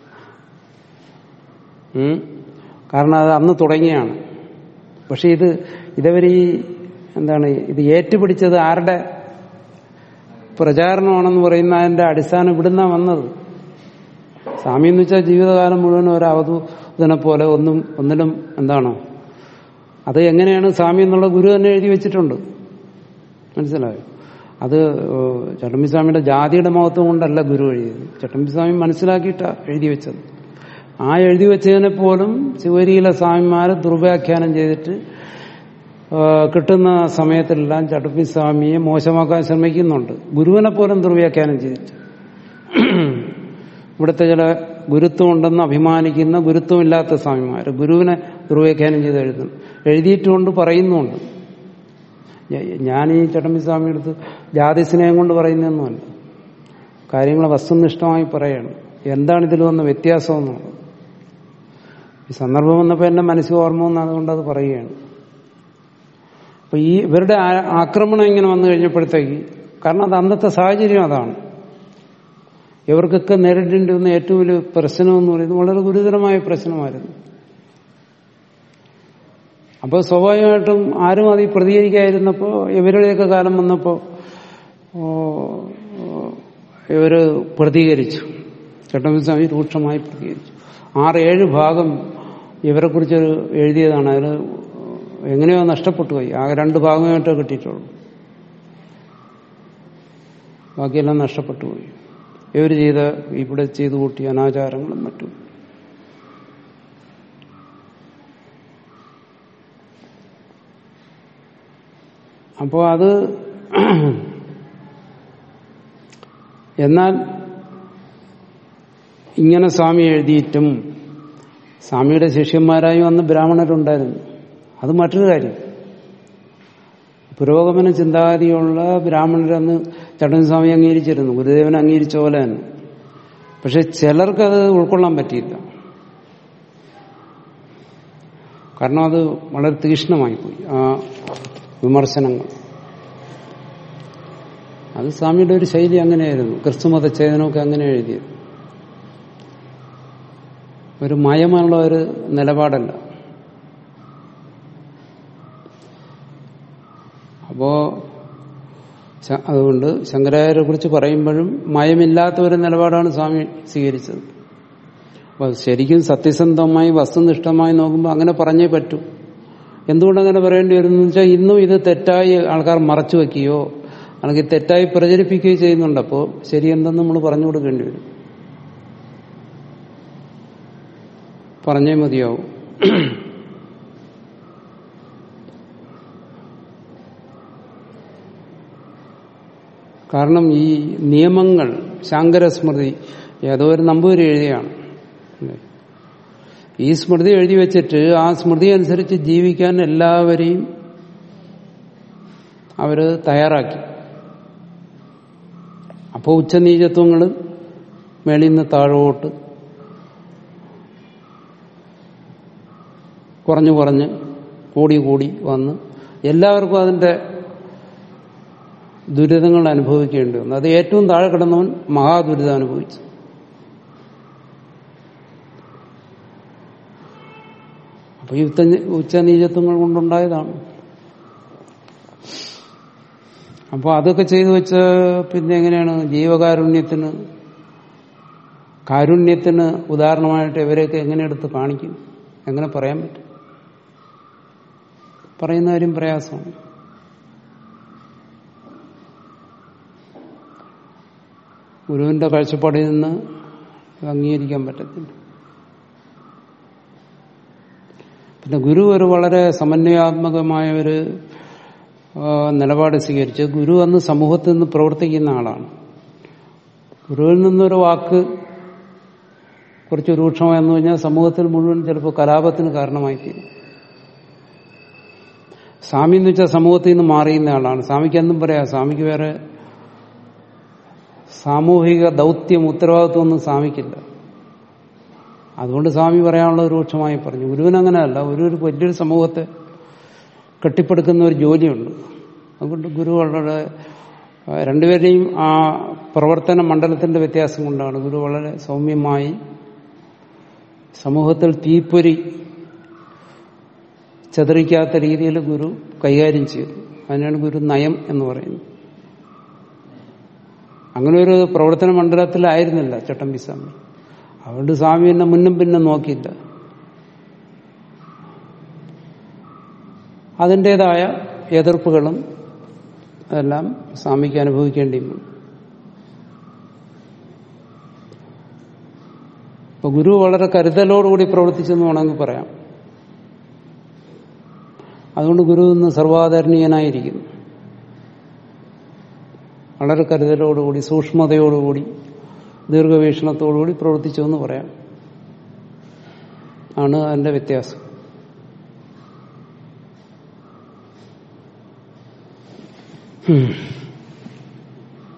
[SPEAKER 1] കാരണം അത് അന്ന് തുടങ്ങിയാണ് പക്ഷെ ഇത് ഇതവർ ഈ എന്താണ് ഇത് ഏറ്റുപിടിച്ചത് ആരുടെ പ്രചാരണമാണെന്ന് പറയുന്ന അതിന്റെ അടിസ്ഥാനം ഇവിടുന്ന വന്നത് സ്വാമി എന്ന് വെച്ചാൽ ജീവിതകാലം മുഴുവൻ ഒരു അവധൂതനെ പോലെ ഒന്നും ഒന്നിലും എന്താണ് അത് എങ്ങനെയാണ് സ്വാമി എന്നുള്ള ഗുരു തന്നെ എഴുതി വെച്ചിട്ടുണ്ട് മനസ്സിലായോ അത് ചട്ടമ്പിസ്വാമിയുടെ ജാതിയുടെ മഹത്വം കൊണ്ടല്ല ഗുരു എഴുതിയത് ചട്ടമ്പിസ്വാമി മനസ്സിലാക്കിയിട്ടാ എഴുതി വെച്ചത് ആ എഴുതി വെച്ചതിനെ പോലും ശിവരിയിലെ സ്വാമിമാരെ ദുർവ്യാഖ്യാനം ചെയ്തിട്ട് കിട്ടുന്ന സമയത്തെല്ലാം ചട്ടമ്പി സ്വാമിയെ മോശമാക്കാൻ ശ്രമിക്കുന്നുണ്ട് ഗുരുവിനെ പോലും ദുർവ്യാഖ്യാനം ചെയ്തിട്ട് ഇവിടുത്തെ ചില ഗുരുത്വം ഉണ്ടെന്ന് അഭിമാനിക്കുന്ന ഗുരുത്വമില്ലാത്ത സ്വാമിമാർ ഗുരുവിനെ ദുർവ്യാഖ്യാനം ചെയ്ത് എഴുതുന്നു എഴുതിയിട്ടുകൊണ്ട് പറയുന്നുമുണ്ട് ഞാൻ ഈ ചട്ടമ്പി സ്വാമി എടുത്ത് ജാതി സ്നേഹം കൊണ്ട് പറയുന്നതൊന്നുമല്ല കാര്യങ്ങൾ വസ്തുനിഷ്ഠമായി പറയണം എന്താണ് ഇതിൽ വന്ന വ്യത്യാസം എന്നുള്ളത് ഈ സന്ദർഭം വന്നപ്പോൾ എന്റെ മനസ്സിൽ ഓർമ്മ വന്ന് അതുകൊണ്ട് അത് പറയുകയാണ് അപ്പൊ ഈ ഇവരുടെ ആക്രമണം ഇങ്ങനെ വന്നു കഴിഞ്ഞപ്പോഴത്തേക്ക് കാരണം അത് അന്നത്തെ സാഹചര്യം അതാണ് ഇവർക്കൊക്കെ നേരിടേണ്ടി വന്ന ഏറ്റവും വലിയ പ്രശ്നം എന്ന് പറയുന്നത് വളരെ ഗുരുതരമായ പ്രശ്നമായിരുന്നു അപ്പോൾ സ്വാഭാവികമായിട്ടും ആരും അതിൽ പ്രതികരിക്കാതിരുന്നപ്പോൾ ഇവരുടെയൊക്കെ കാലം വന്നപ്പോൾ ഇവര് പ്രതികരിച്ചു ചട്ടമ്പിസ്വാമി രൂക്ഷമായി പ്രതികരിച്ചു ആറ് ഏഴ് ഭാഗം ഇവരെക്കുറിച്ച് എഴുതിയതാണ് അതിൽ എങ്ങനെയോ നഷ്ടപ്പെട്ടു പോയി ആകെ രണ്ട് ഭാഗമായിട്ടേ കിട്ടിയിട്ടുള്ളൂ ബാക്കിയെല്ലാം നഷ്ടപ്പെട്ടു പോയി ഇവർ ചെയ്ത ഇവിടെ ചെയ്തു കൂട്ടിയ അനാചാരങ്ങളും മറ്റും അപ്പോൾ അത് എന്നാൽ ഇങ്ങനെ സ്വാമി എഴുതിയിട്ടും സ്വാമിയുടെ ശിഷ്യന്മാരായി വന്ന് ബ്രാഹ്മണരുണ്ടായിരുന്നു അത് മറ്റൊരു കാര്യം പുരോഗമന ചിന്താഗതിയുള്ള ബ്രാഹ്മണരന്ന് ചട്ടൻ സ്വാമി അംഗീകരിച്ചിരുന്നു ഗുരുദേവൻ അംഗീകരിച്ച പോലെ തന്നെ പക്ഷെ ചിലർക്കത് ഉൾക്കൊള്ളാൻ പറ്റിയില്ല കാരണം അത് വളരെ തീക്ഷ്ണമായി പോയി ആ വിമർശനങ്ങൾ അത് സ്വാമിയുടെ ഒരു ശൈലി അങ്ങനെയായിരുന്നു ക്രിസ്തുമത ചേതനമൊക്കെ അങ്ങനെ എഴുതിയത് ഒരു മയമുള്ള ഒരു നിലപാടല്ല അപ്പോ അതുകൊണ്ട് ശങ്കരാചാര്യെ കുറിച്ച് പറയുമ്പോഴും മയമില്ലാത്ത ഒരു നിലപാടാണ് സ്വാമി സ്വീകരിച്ചത് അപ്പൊ ശരിക്കും സത്യസന്ധമായി വസ്തുനിഷ്ഠമായി നോക്കുമ്പോൾ അങ്ങനെ പറഞ്ഞേ പറ്റൂ എന്തുകൊണ്ടങ്ങനെ പറയേണ്ടി വരുന്നു വെച്ചാൽ ഇന്നും ഇത് തെറ്റായി ആൾക്കാർ മറച്ചു വെക്കുകയോ അല്ലെങ്കിൽ തെറ്റായി പ്രചരിപ്പിക്കുകയോ ചെയ്യുന്നുണ്ട് അപ്പോൾ ശരിയെന്തെന്ന് നമ്മൾ പറഞ്ഞു കൊടുക്കേണ്ടി വരും പറഞ്ഞേ മതിയാവും കാരണം ഈ നിയമങ്ങൾ ശാങ്കരസ്മൃതി ഏതോ ഒരു നമ്പൂരി എഴുതിയാണ് ഈ സ്മൃതി എഴുതി വെച്ചിട്ട് ആ സ്മൃതി അനുസരിച്ച് ജീവിക്കാൻ എല്ലാവരെയും അവര് തയ്യാറാക്കി അപ്പോൾ ഉച്ചനീചത്വങ്ങൾ മേളിൽ നിന്ന് താഴോട്ട് കുറഞ്ഞു കുറഞ്ഞ് കൂടി കൂടി വന്ന് എല്ലാവർക്കും അതിന്റെ ദുരിതങ്ങൾ അനുഭവിക്കേണ്ടി വന്നു അത് ഏറ്റവും താഴെ കിടന്നവൻ മഹാദുരിതം അനുഭവിച്ചു അപ്പൊ ഈ ഉച്ചനീചത്വങ്ങൾ കൊണ്ടുണ്ടായതാണ് അപ്പൊ അതൊക്കെ ചെയ്തു വെച്ച് പിന്നെ എങ്ങനെയാണ് ജീവകാരുണ്യത്തിന് കാരുണ്യത്തിന് ഉദാഹരണമായിട്ട് ഇവരെയൊക്കെ എങ്ങനെ എടുത്ത് കാണിക്കും എങ്ങനെ പറയാൻ പറ്റും പറയുന്ന കാര്യം പ്രയാസമാണ് ഗുരുവിന്റെ കാഴ്ചപ്പാടിൽ നിന്ന് അംഗീകരിക്കാൻ പറ്റത്തില്ല പിന്നെ ഗുരു ഒരു വളരെ സമന്വയാത്മകമായ ഒരു നിലപാട് സ്വീകരിച്ച് ഗുരു അന്ന് സമൂഹത്തിൽ നിന്ന് പ്രവർത്തിക്കുന്ന ആളാണ് ഗുരുവിൽ നിന്നൊരു വാക്ക് കുറച്ച് രൂക്ഷമായെന്ന് കഴിഞ്ഞാൽ സമൂഹത്തിൽ മുഴുവൻ ചിലപ്പോൾ കലാപത്തിന് കാരണമായി തീരും സ്വാമി എന്ന് വെച്ചാൽ സമൂഹത്തിൽ നിന്ന് മാറിയുന്ന ആളാണ് സ്വാമിക്ക് എന്തും പറയാം സ്വാമിക്ക് വേറെ സാമൂഹിക ദൗത്യം ഉത്തരവാദിത്വം ഒന്നും സ്വാമിക്കില്ല അതുകൊണ്ട് സ്വാമി പറയാനുള്ള രൂക്ഷമായി പറഞ്ഞു ഗുരുവിന് അങ്ങനെയല്ല ഒരു ഒരു വലിയൊരു സമൂഹത്തെ കെട്ടിപ്പടുക്കുന്ന ഒരു ജോലിയുണ്ട് അതുകൊണ്ട് ഗുരു വളരെ രണ്ടുപേരുടെയും ആ പ്രവർത്തന മണ്ഡലത്തിന്റെ വ്യത്യാസം കൊണ്ടാണ് ഗുരു വളരെ സൗമ്യമായി സമൂഹത്തിൽ തീപ്പൊരി ചതറിക്കാത്ത രീതിയിൽ ഗുരു കൈകാര്യം ചെയ്തു അതിനാണ് ഗുരു നയം എന്ന് പറയുന്നത് അങ്ങനെ ഒരു പ്രവർത്തന മണ്ഡലത്തിലായിരുന്നില്ല ചട്ടമ്പി സ്വാമി അതുകൊണ്ട് സ്വാമി എന്നെ മുന്നും പിന്നും നോക്കിയില്ല അതിൻ്റെതായ എതിർപ്പുകളും എല്ലാം സ്വാമിക്ക് അനുഭവിക്കേണ്ടി വന്നു അപ്പൊ ഗുരു വളരെ കരുതലോടുകൂടി പ്രവർത്തിച്ചെന്ന് വേണമെങ്കിൽ പറയാം അതുകൊണ്ട് ഗുരു ഇന്ന് സർവാദരണീയനായിരിക്കുന്നു വളരെ കരുതലോടുകൂടി സൂക്ഷ്മതയോടുകൂടി ദീർഘവീക്ഷണത്തോടുകൂടി പ്രവർത്തിച്ചു എന്ന് പറയാം ആണ് അതിന്റെ വ്യത്യാസം ഉം